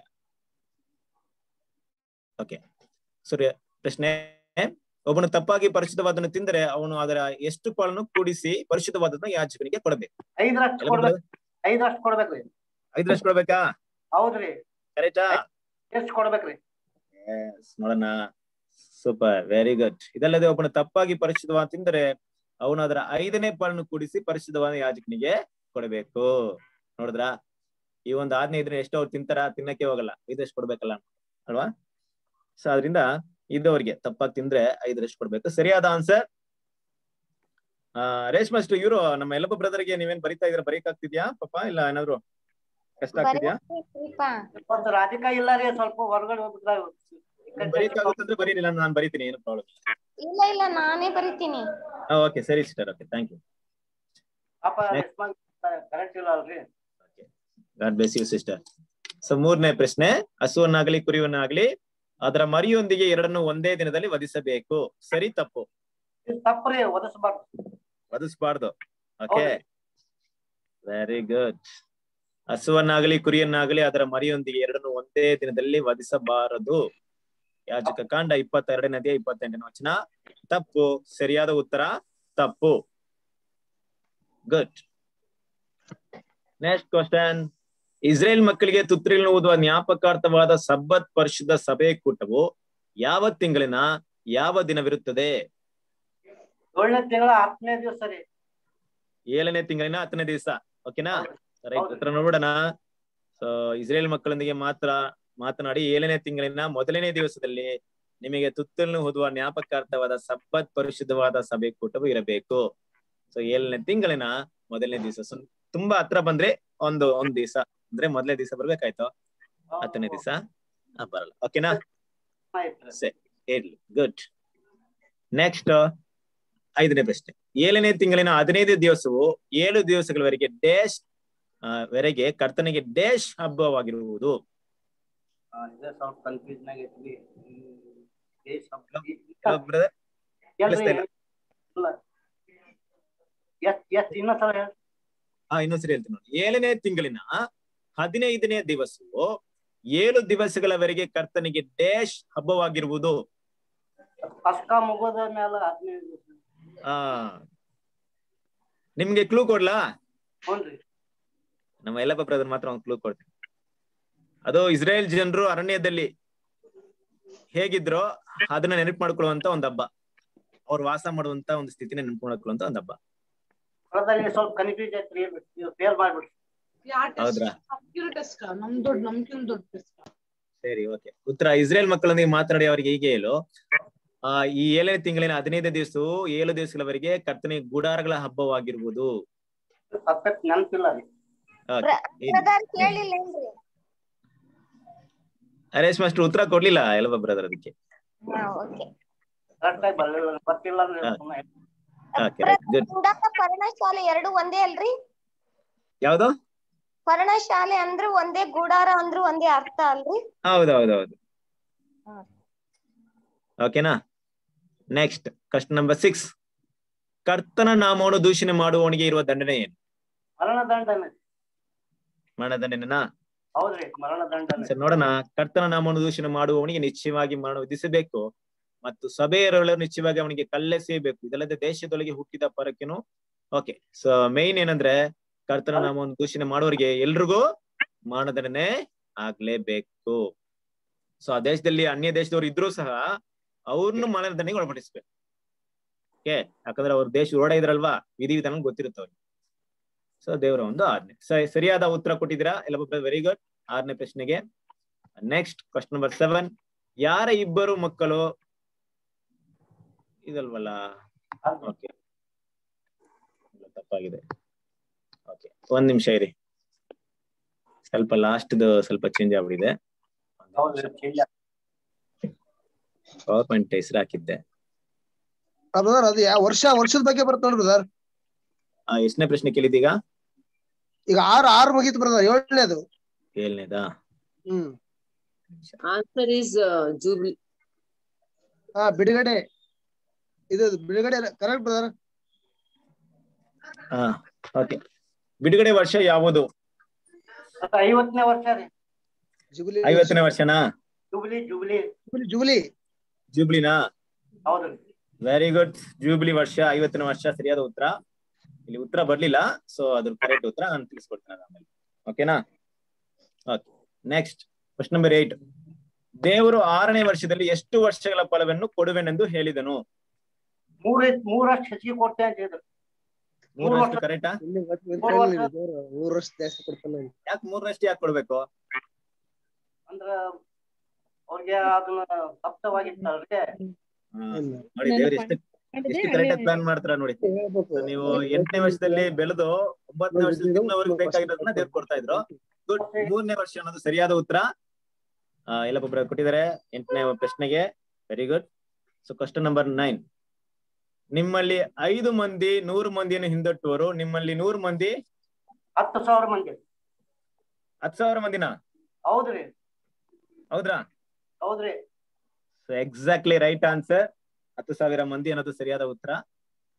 A: ಓಕೆ ಸರಿ ಪ್ರಶ್ನೆ ಒಬ್ಬನು ತಪ್ಪಾಗಿ ಪರಿಶುದ್ಧವಾದನ್ನು ತಿಂದರೆ ಅವನು ಅದರ ಎಷ್ಟು ಪಾಲನ್ನು ಕೂಡಿಸಿ ಪರಿಶುದ್ಧವಾದದನ್ನು ಯಾಜಕನಿಗೆ ಕೊಡಬೇಕು
G: ಐದರಷ್ಟು
A: ಎಲ್ಲ
G: ಕೊಡ್ಬೇಕು ಐದರಷ್ಟು ಕೊಡ್ಬೇಕ್ರಿ
A: ಐದರಷ್ಟು ಕೊಡ್ಬೇಕಾ
G: ಹೌದ್ರಿ
A: ಕರೆಕ್ಟಾ
G: ಎಷ್ಟು ಕೊಡ್ಬೇಕ್ರಿ
A: ನೋಡೋಣ ಸೂಪರ್ ವೆರಿ ಗುಡ್ ಇದಲ್ಲದೆ ಒಬ್ಬನು ತಪ್ಪಾಗಿ ಪರಿಶುದ್ಧವಾದ ತಿಂದರೆ ಅವನು ಅದರ ಐದನೇ ಪಾಲನ್ನು ಕೂಡಿಸಿ ಪರಿಶುದ್ಧವಾದ ಯಾಜಕನಿಗೆ ಕೊಡಬೇಕು ನೋಡಿದ್ರಾ ಈ ಒಂದು ಆಜ್ಞೆ ಇದ್ರೆ ಎಷ್ಟು ಅವ್ರು ತಿಂತಾರ ತಿನ್ನಕ್ಕೆ ಹೋಗಲ್ಲ ಐದಷ್ಟು ಕೊಡ್ಬೇಕಲ್ಲ ಅಲ್ವಾ ಸೊ ಅದರಿಂದ ಇದ್ದವರಿಗೆ ತಪ್ಪಾಗಿ ತಿಂದ್ರೆ ಐದರಷ್ಟು ಕೊಡ್ಬೇಕು ಸರಿಯಾದ ಆನ್ಸರ್ ಆ ರೇಷ್ಮಾ ಅಷ್ಟು ಇವರು ನಮ್ಮ ಎಲ್ಲಪ್ಪ ಬ್ರದರ್ಗೆ ನೀವೇನ್ ಬರಿತಾ ಇದ್ರ ಬರೀಕ್ ಆಗ್ತಿದ್ಯಾ ಪಾಪ ಇಲ್ಲ ಏನಾದ್ರು ಕಷ್ಟ ಆಗ್ತಿದ್ಯಾ
E: ಬರೀ
G: ಸ್ವಲ್ಪ ರಾಧಿಕಾ ಇಲ್ಲ ರೀ ಸ್ವಲ್ಪ ಹೊರಗಡೆ ಹೋಗ್ಬಿಟ್ರ
A: ಬರೀಕ್ ಆಗುತ್ತಂದ್ರೆ ಬರೀರಿಲ್ಲ ನಾನು ಬರಿತೀನಿ ಏನು ಪ್ರಾಬ್ಲಮ್
E: ಇಲ್ಲ ಇಲ್ಲ ನಾನೇ ಬರಿತೀನಿ
A: ಓಕೆ ಸರಿ ಸಿಸ್ಟರ್ ಓಕೆ ಥ್ಯಾಂಕ್ ಯು
G: ಪಾಪ ಕರೆಂಟ್ ಇಲ್ಲ ಅಲ್ರಿ
A: God bless you sister so ಮೂರನೇ ಪ್ರಶ್ನೆ ಹಸುವನ್ನಾಗಲಿ ಕುರಿಯನ್ನಾಗಲಿ ಅದರ ಮರಿಯೊಂದಿಗೆ ಎರಡನ್ನು ಒಂದೇ ದಿನದಲ್ಲಿ ವಧಿಸಬೇಕು ಸರಿ ತಪ್ಪು
G: ಇದು ತಪ್ಪ್ರಿ ಒದಸ್ಬಾರ್ದು
A: ವಧಿಸಬಾರ್ದು ಓಕೆ ವೆರಿ ಗುಡ್ ಹಸುವನ್ನಾಗಲಿ ಕುರಿಯನ್ನಾಗಲಿ ಅದರ ಮರಿಯೊಂದಿಗೆ ಎರಡನ್ನು ಒಂದೇ ದಿನದಲ್ಲಿ ವಧಿಸಬಾರದು ಯಾಜಕ ಕಾಂಡ ಇಪ್ಪತ್ತೆರಡನೇ ಇಪ್ಪತ್ತೆಂಟನೇ ವಚನ ತಪ್ಪು ಸರಿಯಾದ ಉತ್ತರ ತಪ್ಪು ಗುಡ್ ನೆಕ್ಸ್ಟ್ ಕ್ವಶನ್ ಇಸ್ರೇಲ್ ಮಕ್ಕಳಿಗೆ ತುತ್ರಿಗಳನ್ನು ಓದುವ ಜ್ಞಾಪಕಾರ್ಥವಾದ ಸಬ್ಬತ್ ಪರಿಶುದ್ಧ ಸಭೆ ಕೂಟವು ಯಾವ ತಿಂಗಳಿನ ಯಾವ ದಿನವಿರುತ್ತದೆ
G: ಏಳನೇ ತಿಂಗಳ ಹತ್ತನೇ ದಿವಸ ರೀ
A: ಏಳನೇ ತಿಂಗಳಿನ ಹತ್ತನೇ ದಿವಸ ಓಕೆನಾ ರೈಟ್ ಹತ್ರ ನೋಡೋಣ ಸೊ ಇಸ್ರೇಲ್ ಮಕ್ಕಳೊಂದಿಗೆ ಮಾತ್ರ ಮಾತನಾಡಿ ಏಳನೇ ತಿಂಗಳಿನ ಮೊದಲನೇ ದಿವಸದಲ್ಲಿ ನಿಮಗೆ ತುತ್ತನ್ನು ಓದುವ ಜ್ಞಾಪಕಾರ್ಥವಾದ ಸಬ್ಬತ್ ಪರಿಶುದ್ಧವಾದ ಸಭೆ ಕೂಟವು ಇರಬೇಕು ಸೊ ಏಳನೇ ತಿಂಗಳಿನ ಮೊದಲನೇ ದಿವಸ ಸೊ ತುಂಬಾ ಹತ್ರ ಬಂದ್ರೆ ಒಂದು ಒಂದ್ ದಿವಸ ಅಂದ್ರೆ ಮೊದಲನೇ ದಿವಸ ಬರ್ಬೇಕಾಯ್ತು ಹತ್ತನೇ ದಿವಸ ಬರಲ್ಲ ಓಕೆನಾ ಸರಿ ಇರ್ಲಿ ಗುಡ್ ನೆಕ್ಸ್ಟ್ ಐದನೇ ಪ್ರಶ್ನೆ ಏಳನೇ ತಿಂಗಳಿನ ಹದಿನೈದು ದಿವಸವು ಏಳು ದಿವಸಗಳವರೆಗೆ ಡೇಶ್ ಆ, ವರೆಗೆ ಕರ್ತನಿಗೆ ಡೇಶ್ ಹಬ್ಬವಾಗಿರುವುದು
G: ಇದೇ ಸ್ವಲ್ಪ ಕನ್ಫ್ಯೂಷನ್ ಆಗೈತಿ
A: Hello, brother? ಕೇಳಿಸ್ತಾ ಇಲ್ಲ?
G: ಎಷ್ಟ್ ಎಷ್ಟ್ ಇನ್ನೊಂದ್ಸಲ ಹೇಳಿ
A: ಹಾ ಇನ್ನೊಂದ್ಸರಿ ಹೇಳ್ತೀನಿ ನೋಡಿ ಏಳನೇ ತಿಂಗಳಿನ ಹದಿನೈದನೇ ದಿವಸವು ಏಳು ದಿವಸಗಳವರೆಗೆ ಕರ್ತನಿಗೆ ಡೇಶ್ ಹಬ್ಬವಾಗಿರುವುದು
G: ಪಸ್ಕ ಮುಗೋದ ಮೇಲೆ ಹದಿನೈದು ದಿವಸ
A: ಆ ನಿಮ್ಗೆ ಕ್ಲೂ ಕೊಡ್ಲಾ
G: ಹ್ಞೂನ್ರಿ
A: ನಮ್ಮ ಎಲ್ಲಪ್ಪ ಬ್ರದರ್ ಮಾತ್ರ ಒಂದು ಕ್ಲೂ ಕೊಡ್ತೀನಿ ಅದು ಇಸ್ರೇಲ್ ಜನರು ಅರಣ್ಯದಲ್ಲಿ ಹೇಗಿದ್ರೋ ಅದನ್ನ ನೆನಪು ಮಾಡ್ಕೊಳ್ಳುವಂತ ಒಂದ್ ಹಬ್ಬ ಅವ್ರು ವಾಸ ಮಾಡುವಂತ ಒಂದು ಸ್ಥಿತಿನ ನೆನಪು ಮಾಡ್ಕೊಳ್ಳುವಂತ ಒಂದ್ ಹಬ್ಬ
G: ಹೊಲದಲ್ಲಿ ಸ್ವಲ್ಪ ಕನ್ಫ್ಯೂಸ್ ಐತ್ರಿ ನೀವು ಫೇಲ್ ಮಾಡ್ಬಿಡ್ರಿ
A: ಹೌದ್ರಾ
H: ನಮ್ಕಿನ್ ಟೆಸ್ಟ್ ನಮ್ ದೊಡ್ಡ ನಮ್ಕಿನ್ ದೊಡ್ಡ ಟೆಸ್ಟ್
A: ಸರಿ ಓಕೆ ಉತ್ತರ ಇಸ್ರೇಲ್ ಮಕ್ಕಳೊಂದಿಗೆ ಮಾತನಾಡಿ ಅವರಿಗೆ ಹೀಗೆ ಹೇಳು ಆ ಈ ಏಳನೇ ತಿಂಗಳಿನ ಹದಿನೈದು ದಿವಸವು ಏಳು ದಿವಸಗಳವರೆಗೆ ಕರ್ತನಿಗೆ ಗುಡಾರಗಳ ಹಬ್ಬವಾಗಿರುವುದು
G: ಪರ್ಫೆಕ್ಟ್ ನೆನಪಿಲ್ಲ ರೀ
A: Okay.
E: ಬ್ರದರ್ ಕೇಳಿಲ್ಲೇನ್ರಿ
A: ಹರೇಶ್ ಮಾಸ್ಟರ್ ಉತ್ತರ ಕೊಡ್ಲಿಲ್ಲ ಎಲ್ಲಪ್ಪ ಬ್ರದರ್ ಅದಕ್ಕೆ
E: ಹಾ ಓಕೆ
G: ಕರೆಕ್ಟ್ ಆಗಿ ಬರ್ಲಿಲ್ಲ ಗೊತ್ತಿಲ್ಲ ಅಂದ್ರೆ
A: ಹಾ.
G: ಸುಮ್ನೆ
A: ಓಕೆ ರೈಟ್ ಗುಡ್
E: ಗುಡಾರ ಪರ್ಣಶಾಲೆ ಎರಡು ಒಂದೇ ಅಲ್ರಿ
A: ಯಾವ್ದು
E: ಪರ್ಣಶಾಲೆ ಅಂದ್ರು ಒಂದೇ ಗುಡಾರ ಅಂದ್ರು ಒಂದೇ ಅರ್ಥ ಅಲ್ರಿ
A: ಹೌದೌದೌದು
E: ಹಾ.
A: ಓಕೆನಾ ನೆಕ್ಸ್ಟ್ ಕ್ವಶನ್ ನಂಬರ್ ಸಿಕ್ಸ್ ಕರ್ತನ ನಾಮವನ್ನು ದೂಷಣೆ ಮಾಡುವವನಿಗೆ ಇರುವ ದಂಡನೆ ಏನು
G: ಮರಣ ದಂಡನೆ
A: ಮರಣದಂಡನೆನಾ
G: ಹೌದ್ರಿ ಮರಣ ದಂಡನೆ
A: ಸರಿ ನೋಡೋಣ ಕರ್ತನ ನಾಮವನ್ನು ದೂಷಣೆ ಮಾಡುವವನಿಗೆ ನಿಶ್ಚಯವಾಗಿ ಮರಣ ವಿಧಿಸಬೇಕು ಮತ್ತು ಸಭೆಯರೊಳಗೆ ನಿಶ್ಚಯವಾಗಿ ಅವನಿಗೆ ಕಲ್ಲೆಸೆಯಬೇಕು ಇದಲ್ಲದೆ ದೇಶದೊಳಗೆ ಹುಟ್ಟಿದ ಪರಕೆನು ಓಕೆ ಸೊ ಮೇನ್ ಏನಂದ್ರೆ ಕರ್ತನ ನಾಮವನ್ನು ದೂಷಣೆ ಮಾಡುವವರಿಗೆ ಎಲ್ರಿಗೂ ಮರಣದಂಡನೆ ಆಗ್ಲೇಬೇಕು ಸೊ ಆ ದೇಶದಲ್ಲಿ ಅನ್ಯ ದೇಶದವ್ರು ಇದ್ರೂ ಸಹ ಅವ್ರನ್ನು ಮರಣದಂಡನೆಗೆ ಒಳಪಡಿಸ್ಬೇಕು ಓಕೆ ಯಾಕಂದ್ರೆ ಅವ್ರ ದೇಶ ಹೊರಡ ಇದ್ರಲ್ವಾ ವಿಧಿ ವಿಧಾನ ಗೊತ್ತಿರುತ್ತೆ ಅವ್ರಿಗೆ ಸೊ ದೇವರ ಒಂದು ಆಜ್ಞೆ ಸ- ಸರಿಯಾದ ಉತ್ತರ ಕೊಟ್ಟಿದ್ದೀರಾ ಎಲ್ಲ ವೆರಿ ಗುಡ್ ಆರನೇ ಪ್ರಶ್ನೆಗೆ ನೆಕ್ಸ್ಟ್ ಕ್ವಶನ್ ನಂಬರ್ ಸೆವೆನ್ ಯಾರ ಇಬ್ಬರು ಮಕ್ಕಳು ಇದಲ್ವಲ್ಲ ಓಕೆ ತಪ್ಪಾಗಿದೆ ಓಕೆ ಒಂದ್ ನಿಮಿಷ ಇರಿ ಸ್ವಲ್ಪ ಲಾಸ್ಟ್ ಸ್ವಲ್ಪ ಚೇಂಜ್ ಆಗ್ಬಿಟ್ಟಿದೆ
G: ಹೌದ್ರಿ change
A: ಪವರ್ ಪಾಯಿಂಟ್ ಹೆಸರು ಹಾಕಿದ್ದೆ
I: ಬ್ರದರ್ ಅದು ಯಾವ ವರ್ಷ ವರ್ಷದ ಬಗ್ಗೆ ಬರುತ್ತೆ ನೋಡ್ರಿ ಬ್ರದರ್
A: ಆ, ಎಷ್ಟನೇ ಪ್ರಶ್ನೆ ಕೇಳಿದೀಗ
I: ಈಗ ಆರು ಆರು ಮುಗೀತು ಬ್ರದರ್ ಏಳನೇದು
A: ಏಳನೇದಾ
I: ಹ್ಮ್
B: Answer is uh, Jubilee.
I: ಹಾ ಬಿಡುಗಡೆ ಇದು ಬಿಡುಗಡೆ ಕರೆಕ್ಟ್ ಬ್ರದರ್
A: ಹಾ ಓಕೆ ಬಿಡುಗಡೆ ವರ್ಷ ಯಾವುದು
G: ಅದು ಐವತ್ತನೇ ವರ್ಷ ರೀ
I: ಜುಬಿಲಿ
A: ಐವತ್ತನೇ ವರ್ಷನಾ
G: ಜುಬ್ಲಿ ಜುಬ್ಲಿ
I: ಜುಬಿಲಿ ಜುಬಿಲಿ
A: ಜೂಬ್ಲಿನಾ
G: ಹೌದ್ರಿ
A: ವೆರಿ ಗುಡ್ ಜೂಬ್ಲಿ ವರ್ಷ ಐವತ್ತನೇ ವರ್ಷ ಸರಿಯಾದ ಉತ್ತರ ಇಲ್ಲಿ ಉತ್ತರ ಬರ್ಲಿಲ್ಲ ಸೊ ಅದ್ರ ಕರೆಕ್ಟ್ ಉತ್ತರ ನಾನು ತಿಳಿಸ್ಕೊಡ್ತೀನಿ ಆಮೇಲೆ ಓಕೆನಾ okay next question number eight ದೇವರು ಆರನೇ ವರ್ಷದಲ್ಲಿ ಎಷ್ಟು ವರ್ಷಗಳ ಫಲವನ್ನು ಕೊಡುವೆನೆಂದು ಹೇಳಿದನು
G: ಮೂರ್ ಮೂರಷ್ಟು ಹೆಚ್ಚಿಗೆ ಕೊಡ್ತೇನೆ ಅಂತ ಹೇಳಿದ್ರು
A: ಮೂರಷ್ಟು ಕರೆಕ್ಟಾ
I: ಇಲ್ಲಿ ಗೊತ್ತ್- ಗೊತ್ತ್
G: ಮೂರು ವರ್ಷ.
I: ಹೇಳಿಲ್ಲ ದೇವ್ರು ಮೂರು ವರ್ಷ ಜಾಸ್ತಿ ಕೊಡ್ತಾನೆ ಅಂತ.
A: ಯಾಕೆ ಮೂರಷ್ಟು ಯಾಕೆ ಕೊಡ್ಬೇಕು
G: ಅಂದ್ರ ಅವ್ರಿಗೆ ಅದನ್ನ ಸಪ್ತವಾಗಿತ್ತಲ್ರಿ
A: ಹಾ,
I: ಇಲ್ಲ.
A: ನೋಡಿ ದೇವ್ರು ಎಷ್ಟು ಎಷ್ಟು ಕರೆಕ್ಟ್ ಪ್ಲಾನ್ ಮಾಡ್ತಾರ ನೋಡಿ
I: ಹೇಳ್ಬೇಕು.
A: So, ನೀವು ಎಂಟನೇ ವರ್ಷದಲ್ಲಿ ಬೆಳೆದು ಒಂಬತ್ತನೇ ವರ್ಷದಲ್ಲಿ ತಿನ್ನೋವರೆಗೆ ಬೇಕಾಗಿರೋದನ್ನ ದೇವ್ರು ಕೊಡ್ತಾ ಇದ್ರು ಗುಡ್ ಮೂರನೇ ವರ್ಷ ಅನ್ನೋದು ಸರಿಯಾದ ಉತ್ತರ ಆ, ಎಲ್ಲಪ್ಪ ಬ್ರದರ್ ಕೊಟ್ಟಿದ್ದಾರೆ ಎಂಟನೇ ಪ್ರಶ್ನೆಗೆ very good so question number nine ನಿಮ್ಮಲ್ಲಿ ಐದು ಮಂದಿ ನೂರು ಮಂದಿಯನ್ನು ಹಿಂದಟ್ಟುವರು ನಿಮ್ಮಲ್ಲಿ ನೂರು ಮಂದಿ
G: ಹತ್ತು ಸಾವಿರ ಮಂದಿ
A: ಹತ್ತು ಸಾವಿರ ಮಂದಿನ
G: ಹೌದ್ರಿ
A: ಹೌದ್ರಾ
G: ಹೌದ್ರಿ
A: ಸೊ ಎಕ್ಸಾಕ್ಟ್ಲಿ ರೈಟ್ ಆನ್ಸರ್ ಹತ್ತು ಸಾವಿರ ಮಂದಿ ಅನ್ನೋದು ಸರಿಯಾದ ಉತ್ತರ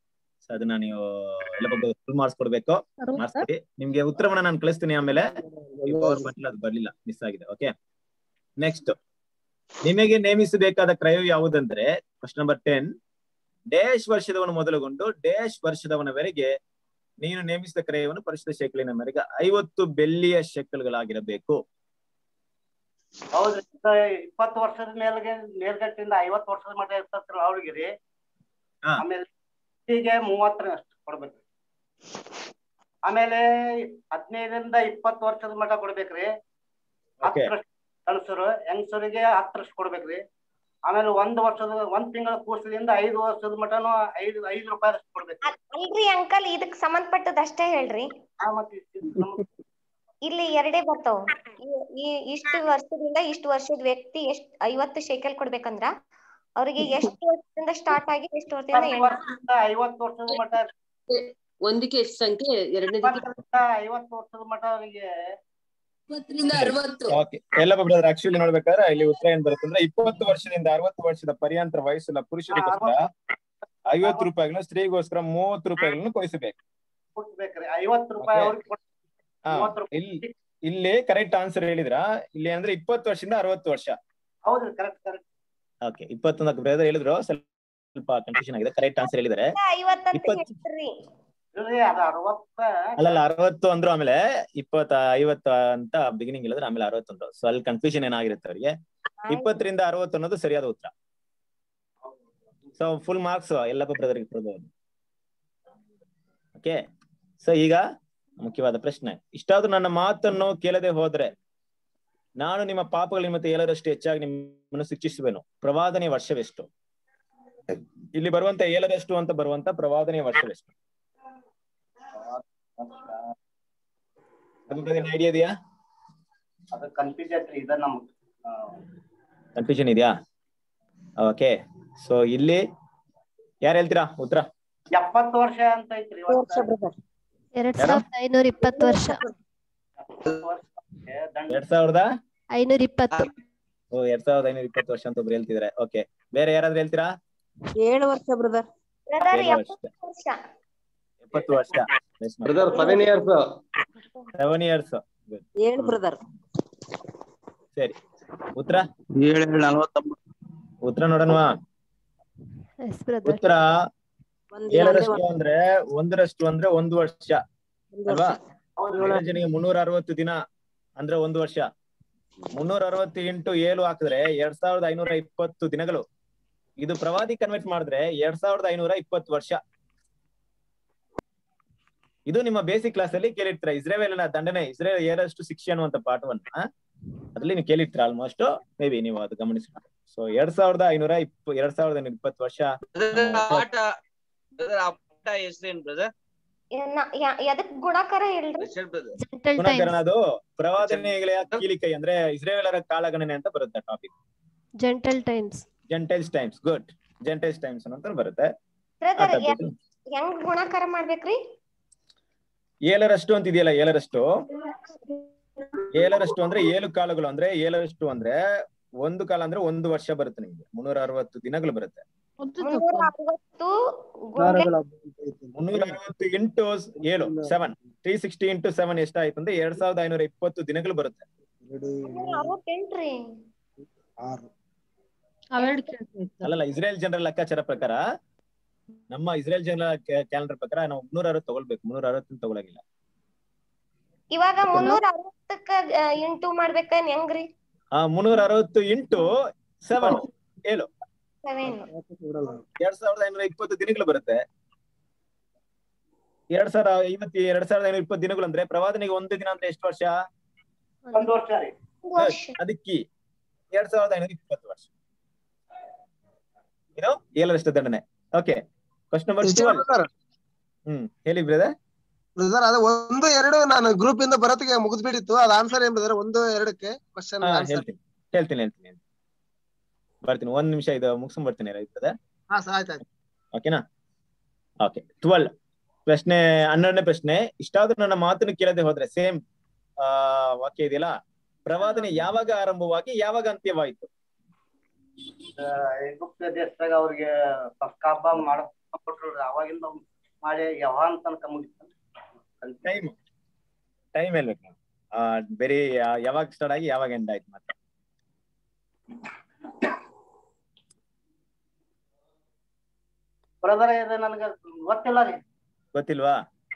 A: ಸೊ ಅದನ್ನ ನೀವು ಎಲ್ಲ ಫುಲ್ ಮಾರ್ಕ್ಸ್ ಕೊಡ್ಬೇಕು ಮಾರ್ಕ್ಸ್ ಕೊಡಿ ನಿಮ್ಗೆ ಉತ್ತರವನ್ನ ನಾನು ಕಳಿಸ್ತೀನಿ ಆಮೇಲೆ ಈ ಪವರ್ ಪಾಯಿಂಟ್ ಅದು ಬರ್ಲಿಲ್ಲ ಮಿಸ್ ಆಗಿದೆ ಓಕೆ ನೆಕ್ಸ್ಟ್ ನಿಮಗೆ ನೇಮಿಸಬೇಕಾದ ಕ್ರಯವು ಯಾವುದಂದ್ರೆ ಕ್ವಶನ್ ನಂಬರ್ ಟೆನ್ ಡೇಶ್ ವರ್ಷದವನು ಮೊದಲುಗೊಂಡು ಡೇಶ್ ವರ್ಷದವನವರೆಗೆ ನೀನು ನೇಮಿಸಿದ ಕ್ರಯವನ್ನು ಪರಿಶುದ್ಧ ಶೇಕಲಿನ ಮೇರೆಗೆ ಐವತ್ತು ಬೆಳ್ಳಿಯ ಶೆಕಲ್ಗಳಾಗಿರಬೇಕು
G: ಹೌದ್ರಿ ಸರ್, ಇಪ್ಪತ್ತು ವರ್ಷದ ಮೇಲ್ಗೆ ಮೇಲ್ಗಟ್ಟಿಂದ ಐವತ್ತು ವರ್ಷದ ಮಟ್ಟ ಇರ್ತತ್ರ ಅವ್ರಿಗೆ ರೀ
A: ಹಾ. ಆಮೇಲೆ
G: ಹೀಗೆ ಮೂವತ್ತರ ಅಷ್ಟು ಕೊಡ್ಬೇಕ್ರಿ ಆಮೇಲೆ ಹದಿನೈದರಿಂದ ಇಪ್ಪತ್ತು ವರ್ಷದ ಮಟ್ಟ ಕೊಡ್ಬೇಕ್ರಿ
A: ಓಕೆ
G: ಹತ್ತರಷ್ಟು ಗಂಡಸರು ಹೆಂಗಸರಿಗೆ ಹತ್ತರಷ್ಟು ಕೊಡ್ಬೇಕ್ರಿ ಆಮೇಲೆ ಒಂದ್ ವರ್ಷದ ಒಂದ್ ತಿಂಗಳ ಕೂಸಲಿಂದ ಐದು ವರ್ಷದ ಮಟನು ಐದು ಐದು ರೂಪಾಯಿ ಕೊಡ್ಬೇಕು
E: ಅಲ್ರಿ ಅಂಕಲ್ ಇದಕ್ ಸಂಬಂಧಪಟ್ಟದ ಅಷ್ಟೇ ಹೇಳ್ರಿ
G: ಆ, ಮತ್ತೆ ಇದು ನಮ್ಗ್
E: ಇಲ್ಲಿ ಎರಡೇ ಬರ್ತಾವ ಈ- ಈ ಇಷ್ಟು ವರ್ಷದಿಂದ ಇಷ್ಟು ವರ್ಷದ ವ್ಯಕ್ತಿ ಎಷ್ಟ್ ಐವತ್ತು ಶೇಕಲ್ ಕೊಡ್ಬೇಕಂದ್ರ ಅವ್ರಿಗೆ ಎಷ್ಟು ವರ್ಷದಿಂದ ಸ್ಟಾರ್ಟ್ ಆಗಿ ಎಷ್ಟು ವರ್ಷದಿಂದ
G: ಇಪ್ಪತ್ತು
E: ಎಂಡ್
G: ವರ್ಷದಿಂದ ಐವತ್ತು ವರ್ಷದ ಮಟ
B: ಒಂದಕ್ಕೆ ಎಷ್ಟು ಸಂಖ್ಯೆ ಎರಡನೇದಕ್ಕೆ
G: ಇಪ್ಪತ್ತರಿಂದ ಐವತ್ತು ವರ್ಷದ ಮಟ ಅವರಿಗೆ
B: ಇಪ್ಪತ್ತರಿಂದ ಅರವತ್ತು
A: ಓಕೆ ಎಲ್ಲ ಬ್ರದರ್ ಆಕ್ಚುಲಿ ನೋಡ್ಬೇಕಾದ್ರೆ ಇಲ್ಲಿ ಉತ್ತರ ಏನ್ ಬರುತ್ತೆ ಅಂದ್ರೆ ಇಪ್ಪತ್ತು ವರ್ಷದಿಂದ ಅರವತ್ತು ವರ್ಷದ ಪರ್ಯಂತರ ವಯಸ್ಸುള്ള ಪುರುಷರಿಗೋಸ್ಕರ ಐವತ್ತು ರೂಪಾಯಿಗಳನ್ನ ಸ್ತ್ರೀಗೋಸ್ಕರ ಮೂವತ್ತು ರೂಪಾಯಿಗಳನ್ನು ಕೊಡಿಸಬೇಕು
G: ಕೊಡ್ಬೇಕ್ರಿ ಐವತ್ತು ರೂಪಾಯಿ
A: Okay.
G: ಅವ್ರಿಗೆ ಕೊಡ್-
A: ಹಾ
G: ಮೂವತ್ತು ರೂಪಾಯಿ
A: ಇಲ್ಲಿ ಇಲ್ಲಿ ಕರೆಕ್ಟ್ ಆನ್ಸರ್ ಹೇಳಿದ್ರ ಇಲ್ಲಿ ಅಂದ್ರೆ ಇಪ್ಪತ್ತು ವರ್ಷದಿಂದ ಅರವತ್ತು ವರ್ಷ
G: ಹೌದ್ರಿ ಕರೆಕ್ಟ್ ಕರೆಕ್ಟ್
A: ಓಕೆ ಇಪ್ಪತ್ತೊಂದಕ್ಕೆ ಬ್ರದರ್ ಹೇಳಿದ್ರು ಸ್ವಲ್ಪ ಕನ್ಫ್ಯೂಷನ್ ಆಗಿದೆ ಕರೆಕ್ಟ್ ಆನ್ಸರ್ ಹೇಳಿದ್ದಾರೆ
E: ಐವತ್ತಂತ
A: ಇಪ್ಪತ್ತು.
E: ಹೇಳ್ರಿ
G: ಇಲ್ರಿ ಅದು ಅರವತ್ತ
A: ಅಲ್ಲಲ್ಲ ಅರವತ್ತು ಅಂದ್ರು ಆಮೇಲೆ ಇಪ್ಪತ್ತ ಐವತ್ತು ಅಂತ ಬಿಗಿನಿಂಗ್ ಹೇಳಿದ್ರೆ ಆಮೇಲೆ ಅರವತ್ತು ಅಂದ್ರು ಸೊ ಅಲ್ಲಿ ಕನ್ಫ್ಯೂಷನ್ ಏನಾಗಿರುತ್ತೆ ಅವರಿಗೆ ಇಪ್ಪತ್ತರಿಂದ ಅರವತ್ತು ಅನ್ನೋದು ಸರಿಯಾದ ಉತ್ತರ ಸೊ ಫುಲ್ ಮಾರ್ಕ್ಸ್ ಎಲ್ಲಪ್ಪ ಬ್ರದರ್ಗೆ ಕೊಡ್ಬೋದು ಓಕೆ ಸೊ ಈಗ ಮುಖ್ಯವಾದ ಪ್ರಶ್ನೆ ಇಷ್ಟಾದ್ರೂ ನನ್ನ ಮಾತನ್ನು ಕೇಳದೆ ಹೋದ್ರೆ ನಾನು ನಿಮ್ಮ ಪಾಪಗಳ ನಿಮಿತ್ತ ಏಳರಷ್ಟು ಹೆಚ್ಚಾಗಿ ನಿಮ್ಮನ್ನು ಶಿಕ್ಷಿಸುವೆನು ಪ್ರವಾದನೆ ವರ್ಷವೆಷ್ಟು ಇಲ್ಲಿ ಬರುವಂತ ಏಳರಷ್ಟು ಅಂತ ಬರುವಂತ ಪ್ರವಾದನೆ ವರ್ಷವೆಷ್ಟು ಐಡಿಯಾ ಇದೆಯಾ
G: ಅದು ಕನ್ಫ್ಯೂಸ್ ಐತ್ರಿ ಇದ ನಮ್ ಆ,
A: ಕನ್ಫ್ಯೂಷನ್ ಇದೆಯಾ ಓಕೆ ಸೊ ಇಲ್ಲಿ ಯಾರು ಹೇಳ್ತೀರಾ ಉತ್ತರ
G: ಎಪ್ಪತ್ತು ವರ್ಷ ಅಂತ ಐತ್ರಿ ಇವತ್ತ.
J: ಎರಡ್
A: ಯಾರು?
J: ಸಾವಿರದ ಐನೂರ ಇಪ್ಪತ್ತು ವರ್ಷ
G: ಎಪ್ಪತ್ತು ವರ್ಷಕ್ಕೆ ದಂಡ
A: ಎರಡ್ ಸಾವಿರದ
J: ಐನೂರ ಇಪ್ಪತ್ತು
A: ಓ ಎರಡ್ ಸಾವಿರದ ಐನೂರ ಇಪ್ಪತ್ತು ವರ್ಷ ಅಂತ ಒಬ್ರು ಹೇಳ್ತಿದಾರೆ ಓಕೆ ಬೇರೆ ಯಾರಾದ್ರೂ ಹೇಳ್ತೀರಾ
B: ಏಳು ವರ್ಷ ಬ್ರದರ್
E: ಬ್ರದರ್
A: ಏಳು ವರ್ಷ
E: ಎಪ್ಪತ್ತು ವರ್ಷ
A: ಎಪ್ಪತ್ತು ವರ್ಷ
D: brother seven years
A: seven years
B: ಏಳು ಬ್ರದರ್
A: ಸರಿ ಉತ್ತರ
C: ಏಳು ಏಳು ನಲವತ್ತೊಂಬತ್ತು
A: ಉತ್ತರ ನೋಡೋಣವಾ
J: ಎಸ್ ಬ್ರದರ್
A: ಉತ್ತರ
B: ಒಂದ್
A: ಏಳರಷ್ಟು ಅಂದ್ರೆ ಒಂದರಷ್ಟು ಅಂದ್ರೆ ಒಂದು ವರ್ಷ
B: ಒಂದು
A: ಅಲ್ವಾ
B: ವರ್ಷ
A: ಏಳು ಜನರಿಗೆ ಮುನ್ನೂರ ಅರವತ್ತು ದಿನ ಅಂದ್ರೆ ಒಂದು ವರ್ಷ ಮುನ್ನೂರ ಅರವತ್ತು ಇಂಟು ಏಳು ಹಾಕಿದ್ರೆ ಎರಡ್ ಸಾವಿರದ ಐನೂರ ಇಪ್ಪತ್ತು ದಿನಗಳು ಇದು ಪ್ರವಾದಿ ಕನ್ವರ್ಟ್ ಮಾಡಿದ್ರೆ ಎರಡ್ ಸಾವಿರದ ಐನೂರ ಇಪ್ಪತ್ತು ವರ್ಷ ಇದು ನಿಮ್ಮ ಬೇಸಿಕ್ ಕ್ಲಾಸ್ ಅಲ್ಲಿ ಕೇಳಿರ್ತೀರ ಇಸ್ರೇವೇಲಿನ ದಂಡನೆ ಇಸ್ರೇಲ್ ಏರಷ್ಟು ಶಿಕ್ಷೆ ಅನ್ನುವಂತ ಪಾಠವನ್ನ ಅದ್ರಲ್ಲಿ ನೀವು ಕೇಳಿರ್ತೀರ ಆಲ್ಮೋಸ್ಟ್ ಮೇ ಬಿ ನೀವು ಅದು ಗಮನಿಸ್ಬೇಕು ಸೊ ಎರಡ್ ಸಾವಿರದ ಐನೂರ ಇಪ್ಪ ಎರಡ್ ಸಾವಿರದ ಐನೂರ ಇಪ್ಪತ್ತು ವರ್ಷ
C: ಆಟ ಬ್ರದರ್ ಆಟ ಹೆಸರೇನು ಬ್ರದರ್
E: ನ- ಯ- ಎದಕ್ ಗುಣಾಕಾರ ಹೇಳ್ರಿ
C: ಹೆಸರು ಬ್ರದರ್
J: ಜೆಂಟಲ್
A: ಗುಣಕರಣ
J: ಟೈಮ್ಸ್
A: ಅದು ಪ್ರವಾದನೆಗಳ ಕೀಲಿಕೈ ಅಂದ್ರೆ ಇಸ್ರೇಲರ ಕಾಲಗಣನೆ ಅಂತ ಬರುತ್ತೆ topic
J: gentle times
A: gentiles times good gentiles times ಅಂತ ಬರುತ್ತೆ ಆ
E: ಬ್ರದರ್
A: topic.
E: ಹೆಂಗ್ ಗುಣಾಕಾರ ಮಾಡ್ಬೇಕ್ರಿ
A: ಏಳರಷ್ಟು ಅಂತ ಇದೆಯಲ್ಲ ಏಳರಷ್ಟು ಏಳರಷ್ಟು ಅಂದ್ರೆ ಏಳು ಕಾಲಗಳು ಅಂದ್ರೆ ಏಳರಷ್ಟು ಅಂದ್ರೆ ಒಂದು ಕಾಲ ಅಂದ್ರೆ ಒಂದು ವರ್ಷ ಬರುತ್ತೆ ನಿಮ್ಗೆ ಮುನ್ನೂರ ಅರವತ್ತು ದಿನಗಳು ಬರುತ್ತೆ
E: ಮುನ್ನೂರ ಅರವತ್ತು ಗುಂಡ್ಲೆ
A: ಮುನ್ನೂರ ಅರವತ್ತು ಇಂಟು ಏಳು seven three sixty into seven ಎಷ್ಟಾಯ್ತು ಅಂದ್ರೆ ಎರಡ್ ಸಾವಿರದ ಐನೂರ ಇಪ್ಪತ್ತು ದಿನಗಳು ಬರುತ್ತೆ
E: ಮುನ್ನೂರ ಅರವತ್ತೆಂಟ್ರಿ
I: ಆರು
H: ಅವೆರಡು ಕೇಳ್ತೈತೆ
A: ಅಲ್ಲಲ್ಲ ಇಸ್ರೇಲ್ ಜನರ ಲೆಕ್ಕಾಚಾರ ಪ್ರಕಾರ ನಮ್ಮ ಇಸ್ರೇಲ್ ಜನರ ಕ್ಯಾಲೆಂಡರ್ ಪ್ರಕಾರ ನಾವು ಮುನ್ನೂರ ಅರವತ್ತು ತಗೊಳ್ಬೇಕು ಮುನ್ನೂರ ಅರವತ್ತು ತಗೊಳಗಿಲ್ಲ
E: ಇವಾಗ ಮುನ್ನೂರ ಅರವತ್ತಕ್ಕ ಇಂಟು ಮಾಡ್ಬೇಕನ್ ಹೆಂಗ್ರಿ
A: ಆ ಮುನ್ನೂರ ಅರವತ್ತು ಇಂಟು ಸೆವೆನ್ ಏಳು
E: ಸೆವೆನ್
A: ಎರಡ್ ಸಾವಿರದ ಐನೂರ ಇಪ್ಪತ್ತು ದಿನಗಳು ಬರುತ್ತೆ ಎರಡ್ ಸಾವಿರ ಐವತ್ತು ಎರಡ್ ಸಾವಿರದ ಐನೂರ ಇಪ್ಪತ್ತು ದಿನಗಳು ಅಂದ್ರೆ ಪ್ರವಾದನೆಗೆ ಒಂದು ದಿನ ಅಂದ್ರೆ ಎಷ್ಟು ವರ್ಷ
G: ಒಂದು ವರ್ಷ ರೀ
E: ವರ್ಷ
A: ಅದಕ್ಕೆ ಎರಡ್ ಸಾವಿರದ ಐನೂರ ಇಪ್ಪತ್ತು ವರ್ಷ ಏನು ಏಳರಷ್ಟು ದಂಡನೆ ಓಕೆ ಕ್ವಶನ್ ನಂಬರ್
I: ಇಷ್ಟೇ
A: ಟ್ವೆಲ್
I: brother.
A: ಹ್ಮ್ ಹೇಳಿ ಬ್ರದರ್
I: ಬ್ರದರ್ ಅದೇ ಒಂದು ಎರಡು ನಾನು ಗ್ರೂಪ್ ಇಂದ ಬರೋತ್ತಿಗೆ ಮುಗಿದ್ಬಿಟ್ಟಿತ್ತು ಅದ ಆನ್ಸರ್ ಏನ್ ಬ್ರದರ್ ಒಂದು ಎರಡಕ್ಕೆ ಕ್ವಶನ್
A: ಹಾ
I: ಆನ್ಸರ್
A: ಹೇಳ್ತೀನಿ ಹೇಳ್ತೀನಿ ಹೇಳ್ತೀನಿ ಬರ್ತೀನಿ ಒಂದ್ ನಿಮಿಷ ಇದು ಮುಗಿಸ್ಕೊಂಡ್ ಬರ್ತೀನಿ ರೈತದ
I: ಹಾ ಸರ್ ಆಯ್ತಾಯ್ತು
A: ಓಕೆನಾ ಓಕೆ ಟ್ವೆಲ್ ಪ್ರಶ್ನೆ ಹನ್ನೆರಡನೇ ಪ್ರಶ್ನೆ ಇಷ್ಟಾದ್ರೂ ನನ್ನ ಮಾತನ್ನು ಕೇಳದೆ ಹೋದ್ರೆ ಸೇಮ್ ಆ ವಾಕ್ಯ ಇದೆಯಲ್ಲ ಪ್ರವಾದನೆ ಯಾವಾಗ ಆರಂಭವಾಗಿ ಯಾವಾಗ ಅಂತ್ಯವಾಯಿತು
G: ಗುಪ್ತ ದೇಶದಾಗ ಅವ್ರಿಗೆ ಕಾಬ ಮಾಡಕೊಟ್ರು ಅವಾಗಿಂದ ಮಾಡಿ ಯಾವಾಗ ತನಕ ಮುಗಿತು
A: ಟೈಮ್ ಟೈಮ್ ಹೇಳ್ಬೇಕು ನಾವು ಆ, ಬೇರೆ ಯಾ- ಯಾವಾಗ ಸ್ಟಾರ್ಟ್ ಆಗಿ ಯಾವಾಗ ಎಂಡ್ ಆಯ್ತು ಮತ್ತೆ
G: ಬ್ರದರ್ ಇದು ನನಗೆ ಗೊತ್ತಿಲ್ಲ ರೀ
A: ಗೊತ್ತಿಲ್ವಾ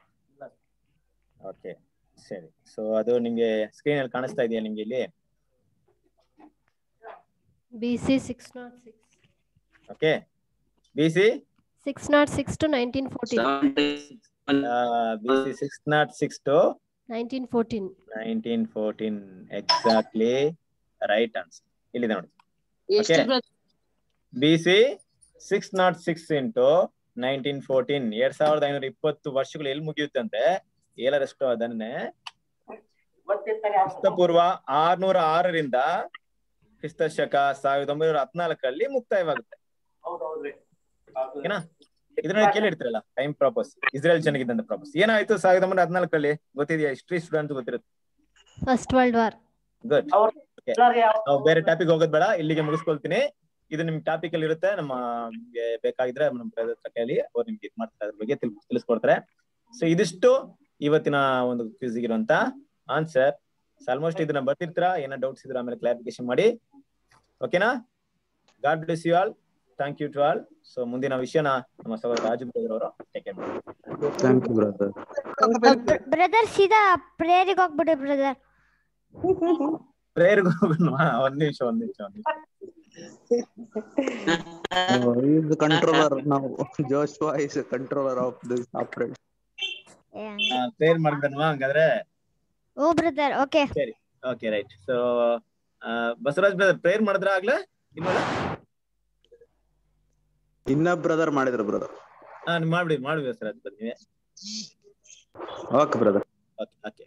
A: ಓಕೆ ಸರಿ ಸೊ ಅದು ನಿಮ್ಗೆ ಸ್ಕ್ರೀನ್ ಅಲ್ಲಿ ಕಾಣಿಸ್ತಾ ಇದೆಯಾ ನಿಮ್ಗೆ ಇಲ್ಲಿ
J: B C six not six
A: okay B C
J: six not six two nineteen fourteen
A: B C six not six two
J: nineteen fourteen
A: nineteen fourteen exactly right answer ಇಲ್ಲಿದೆ ನೋಡಿ
B: ಎಷ್ಟು
A: Okay.
B: brother?
A: B C six not six into nineteen fourteen ಎರಡ್ ಸಾವಿರದ ಐನೂರ ಇಪ್ಪತ್ತು ವರ್ಷಗಳು ಎಲ್ಲಿ ಮುಗಿಯುತ್ತಂತೆ ಏಳರಷ್ಟು ಅದನ್ನೇ
G: ಗೊತ್ತಿರ್ತಾರೆ
A: ಕ್ರಿಸ್ತಪೂರ್ವ ಆರ್ನೂರ ಆರರಿಂದ ಕ್ರಿಸ್ತ ಶಕ ಸಾವಿರದ ಒಂಬೈನೂರ ಹತ್ನಾಲ್ಕರಲ್ಲಿ ಮುಕ್ತಾಯವಾಗುತ್ತೆ
G: ಹೌದೌದ್ರಿ
A: ಓಕೆನಾ ಇದನ್ನ ಕೇಳಿರ್ತೀರಲ್ಲ ಟೈಮ್ ಪ್ರಾಪಸ್ ಇಸ್ರೇಲ್ ಚೆನ್ನಾಗಿದ್ದಂತ ಪ್ರಾಪಸ್ ಏನಾಯ್ತು ಸಾವಿರದ ಒಂಬೈನೂರ ಹದಿನಾಲ್ಕರಲ್ಲಿ ಗೊತ್ತಿದೆಯಾ ಹಿಸ್ಟ್ರಿ ಸ್ಟೂಡೆಂಟ್ ಗೊತ್ತಿರುತ್ತೆ
J: ಫಸ್ಟ್ ವರ್ಲ್ಡ್ ವಾರ್
A: ಗುಡ್
G: ಅವ್ರು
A: ನಾವು ಬೇರೆ ಟಾಪಿಕ್ ಹೋಗೋದ್ ಬೇಡ ಇಲ್ಲಿಗೆ ಮುಗಿಸ್ಕೊಳ್ತೀನಿ ಇದು ನಿಮ್ ಟಾಪಿಕ್ ಅಲ್ಲಿ ಇರುತ್ತೆ ನಮ್ಮ ಗೆ ಬೇಕಾಗಿದ್ರೆ ನಮ್ಮ brother ಹತ್ರ ಕೇಳಿ ಅವ್ರು ನಿಮ್ಗೆ ಇದ್ ಮಾಡ್ತಾರೆ ಅದ್ರ ಬಗ್ಗೆ ತಿಳ್- ತಿಳಿಸ್ಕೊಡ್ತಾರೆ ಸೊ ಇದಿಷ್ಟು ಇವತ್ತಿನ ಒಂದು ಕ್ವಿಜ್ ಇರುವಂತ ಆನ್ಸರ್ ಆಲ್ಮೋಸ್ಟ್ ಇದನ್ನ ಬರ್ತಿರ್ತೀರಾ ಏನೋ ಡೌಟ್ಸ್ ಇದ್ರೆ ಆಮೇಲೆ ಕ್ಲಾರಿಫಿಕೇಶನ್ ಮಾಡಿ ಓಕೆನಾ god bless you all thank you to all so ಮುಂದಿನ ವಿಷಯನ ನಮ್ಮ ಸಹೋದರ ರಾಜು ಬ್ರದರ್ ಅವರು take care
K: thank you brother
L: brother ಸೀದಾ ಪ್ರೇಯರಿಗೆ ಹೋಗ್ಬಿಡಿ ಬ್ರದರ್
A: ಪ್ರೇಯರ್ಗೆ ಹೋಗೋಣ ಒಂದ್ ನಿಮಿಷ ಒಂದ್ ನಿಮಿಷ ಒಂದ್ ನಿಮಿಷ
K: ಈಸ್ ಕಂಟ್ರೋಲರ್ ನಾವು Joshua is controller of this operation
A: prayer ಮಾಡ್ಬೇಕಲ್ವಾ ಹಂಗಾದ್ರೆ
L: ಓ ಬ್ರದರ್ ಓಕೆ
A: ಸರಿ okay right so Basavaraj brother prayer ಮಾಡಿದ್ರ ಆಗ್ಲೇ ಇಲ್ವಲ್ಲ
K: ಇನ್ನ ಬ್ರದರ್ ಮಾಡಿದ್ರು ಬ್ರದರ್
A: ಹಾ ನೀವ್ ಮಾಡ್ಬಿಡಿ ಮಾಡ್ಬಿಡಿ ಬಸವರಾಜ್ ಬ್ರದರ್ ನೀವೇ
K: ಓಕೆ ಬ್ರದರ್
A: ಓಕೆ ಓಕೆ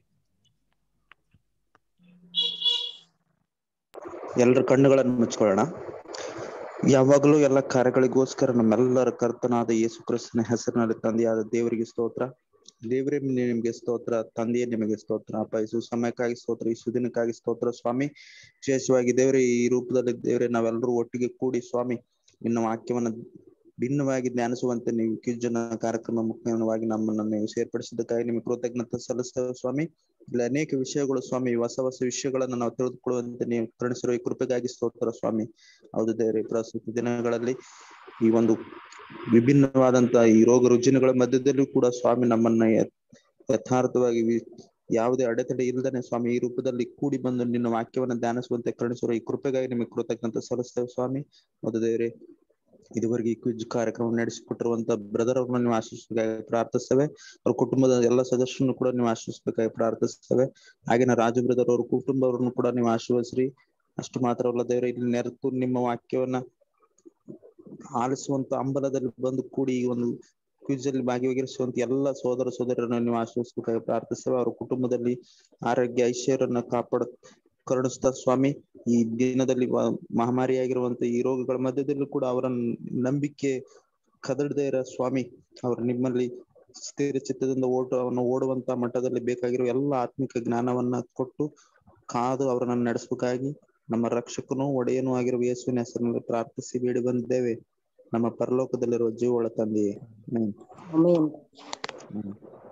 K: ಎಲ್ಲರ ಕಣ್ಣುಗಳನ್ನು ಮುಚ್ಕೊಳ್ಳೋಣ ಯಾವಾಗಲೂ ಎಲ್ಲ ಕಾರ್ಯಗಳಿಗೋಸ್ಕರ ನಮ್ಮೆಲ್ಲರ ಕರ್ತನಾದ ಯೇಸು ಕ್ರಿಸ್ತನ ಹೆಸರಿನಲ್ಲಿ ತಂದೆಯಾದ ದೇವರಿಗೆ ಸ್ತೋತ್ರ ದೇವರೇ ನಿಮಗೆ ಸ್ತೋತ್ರ ತಂದೆಯೇ ನಿಮಗೆ ಸ್ತೋತ್ರ ಅಪ್ಪ ಈ ಸಮಯಕ್ಕಾಗಿ ಸ್ತೋತ್ರ ಈ ಸುದಿನಕ್ಕಾಗಿ ಸ್ತೋತ್ರ ಸ್ವಾಮಿ ವಿಶೇಷವಾಗಿ ದೇವರೇ ಈ ರೂಪದಲ್ಲಿ ದೇವರೇ ನಾವೆಲ್ಲರೂ ಒಟ್ಟಿಗೆ ಕೂಡಿ ಸ್ವಾಮಿ ನಿನ್ನ ವಾಕ್ಯವನ್ನ ಭಿನ್ನವಾಗಿ ಧ್ಯಾನಿಸುವಂತೆ ನೀವು ಕಿಜ್ಜನ ಕಾರ್ಯಕ್ರಮ ಮುಖ್ಯವಾಗಿ ನಮ್ಮನ್ನು ನೀವು ಸೇರ್ಪಡಿಸಿದ್ದಕ್ಕಾಗಿ ನಿಮಗೆ ಕೃತಜ್ಞತೆ ಸಲ್ಲಿಸ್ತೇವೆ ಸ್ವಾಮಿ ಇಲ್ಲಿ ಅನೇಕ ವಿಷಯಗಳು ಸ್ವಾಮಿ ಹೊಸ ಹೊಸ ವಿಷಯಗಳನ್ನು ನಾವು ತಿಳಿದುಕೊಳ್ಳುವಂತೆ ನೀವು ಕರುಣಿಸಿರುವ ಈ ಕೃಪೆಗಾಗಿ ಸ್ತೋತ್ರ ಸ್ವಾಮಿ ಹೌದು ದೇವರೇ ಪ್ರಸ್ತುತ ದಿನಗಳಲ್ಲಿ ಈ ಒಂದು ವಿಭಿನ್ನವಾದಂತಹ ಈ ರೋಗ ರುಜಿನಗಳ ಮಧ್ಯದಲ್ಲೂ ಕೂಡ ಸ್ವಾಮಿ ನಮ್ಮನ್ನ ಯಥ್- ಯಥಾರ್ಥವಾಗಿ ವಿ- ಯಾವುದೇ ಅಡೆತಡೆ ಇಲ್ಲದೆ ಸ್ವಾಮಿ ಈ ರೂಪದಲ್ಲಿ ಕೂಡಿ ಬಂದು ನಿನ್ನ ವಾಕ್ಯವನ್ನ ಧ್ಯಾನಿಸುವಂತೆ ಕರುಣಿಸಿರುವ ಈ ಕೃಪೆಗಾಗಿ ನಿಮಗೆ ಕೃತಜ್ಞತೆ ಸಲ್ಲಿಸ್ತೇವೆ ಸ್ವಾಮಿ ಹೌದು ದೇವರೇ ಇದುವರೆಗೆ ಈ ಕ್ವಿಜ್ ಕಾರ್ಯಕ್ರಮ ನಡೆಸಿಕೊಟ್ಟಿರುವಂತ ಬ್ರದರ್ ಅವ್ರನ್ನ ನೀವು ಆಶಿಸಬೇಕಾಗಿ ಪ್ರಾರ್ಥಿಸ್ತೇವೆ ಅವ್ರ ಕುಟುಂಬದ ಎಲ್ಲ ಸದಸ್ಯರನ್ನು ಕೂಡ ನೀವು ಆಶಿಸಬೇಕಾಗಿ ಪ್ರಾರ್ಥಿಸ್ತೇವೆ ಹಾಗೇನ ರಾಜು ಬ್ರದರ್ ಅವ್ರ ಕುಟುಂಬವರನ್ನು ಕೂಡ ನೀವು ಆಶೀರ್ವದಿಸ್ರಿ ಅಷ್ಟು ಮಾತ್ರವಲ್ಲ ದೇವರೇ ಇಲ್ಲಿ ನೆರೆತು ನಿಮ್ಮ ವಾಕ್ಯವನ್ನ ಆಲಿಸುವಂತ ಅಂಬಲದಲ್ಲಿ ಬಂದು ಕೂಡಿ ಈ ಒಂದು ಕ್ವಿಜ್ ಅಲ್ಲಿ ಭಾಗಿಯಾಗಿರಿಸುವಂತ ಎಲ್ಲ ಸೋದರ ಸೋದರರನ್ನು ನೀವು ಆಶೀರ್ವದಿಸಬೇಕಾಗಿ ಪ್ರಾರ್ಥಿಸ್ತೇವೆ ಅವರ ಕುಟುಂಬದಲ್ಲಿ ಆರೋಗ್ಯ ಐಶ್ವರ್ಯನ್ನ ಕಾಪಾಡ ಕರುಣಿಸ್ತಾ ಸ್ವಾಮಿ ಈ ದಿನದಲ್ಲಿ ವ- ಮಹಾಮಾರಿಯಾಗಿರುವಂತ ಈ ರೋಗಗಳ ಮಧ್ಯದಲ್ಲೂ ಕೂಡ ಅವರ ನಂಬಿಕೆ ಕದಡದೇ ಇರೋ ಸ್ವಾಮಿ ಅವರು ನಿಮ್ಮಲ್ಲಿ ಸ್ಥಿರ ಚಿತ್ತದಿಂದ ಓಟವನ್ನು ಓಡುವಂತ ಮಟ್ಟದಲ್ಲಿ ಬೇಕಾಗಿರುವ ಎಲ್ಲ ಆತ್ಮಿಕ ಜ್ಞಾನವನ್ನ ಕೊಟ್ಟು ಕಾದು ಅವರನ್ನ ನಡೆಸಬೇಕಾಗಿ ನಮ್ಮ ರಕ್ಷಕನು ಒಡೆಯನೂ ಆಗಿರುವ ಯೇಸುವಿನ ಹೆಸರಿನಲ್ಲಿ ಪ್ರಾರ್ಥಿಸಿ ಬೇಡಿ ಬಂದಿದ್ದೇವೆ ನಮ್ಮ ಪರಲೋಕದಲ್ಲಿರುವ ಜೀವಳ ತಂದೆಯೇ ಆಮೆನ್.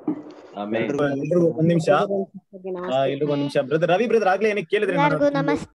A: ಎಲ್ರಿಗೂ ಒಂದ್ ನಿಮಿಷ ಎಲ್ರಿಗೂ ಒಂದ್ ನಿಮಿಷ ಬ್ರದರ್ ರವಿ ಬ್ರದರ್ ಆಗ್ಲೇ ಏನಕ್ಕೆ ಕೇಳಿದ್ರಿ
L: ಎಲ್ಲರಿಗೂ ನಮಸ್ತೆ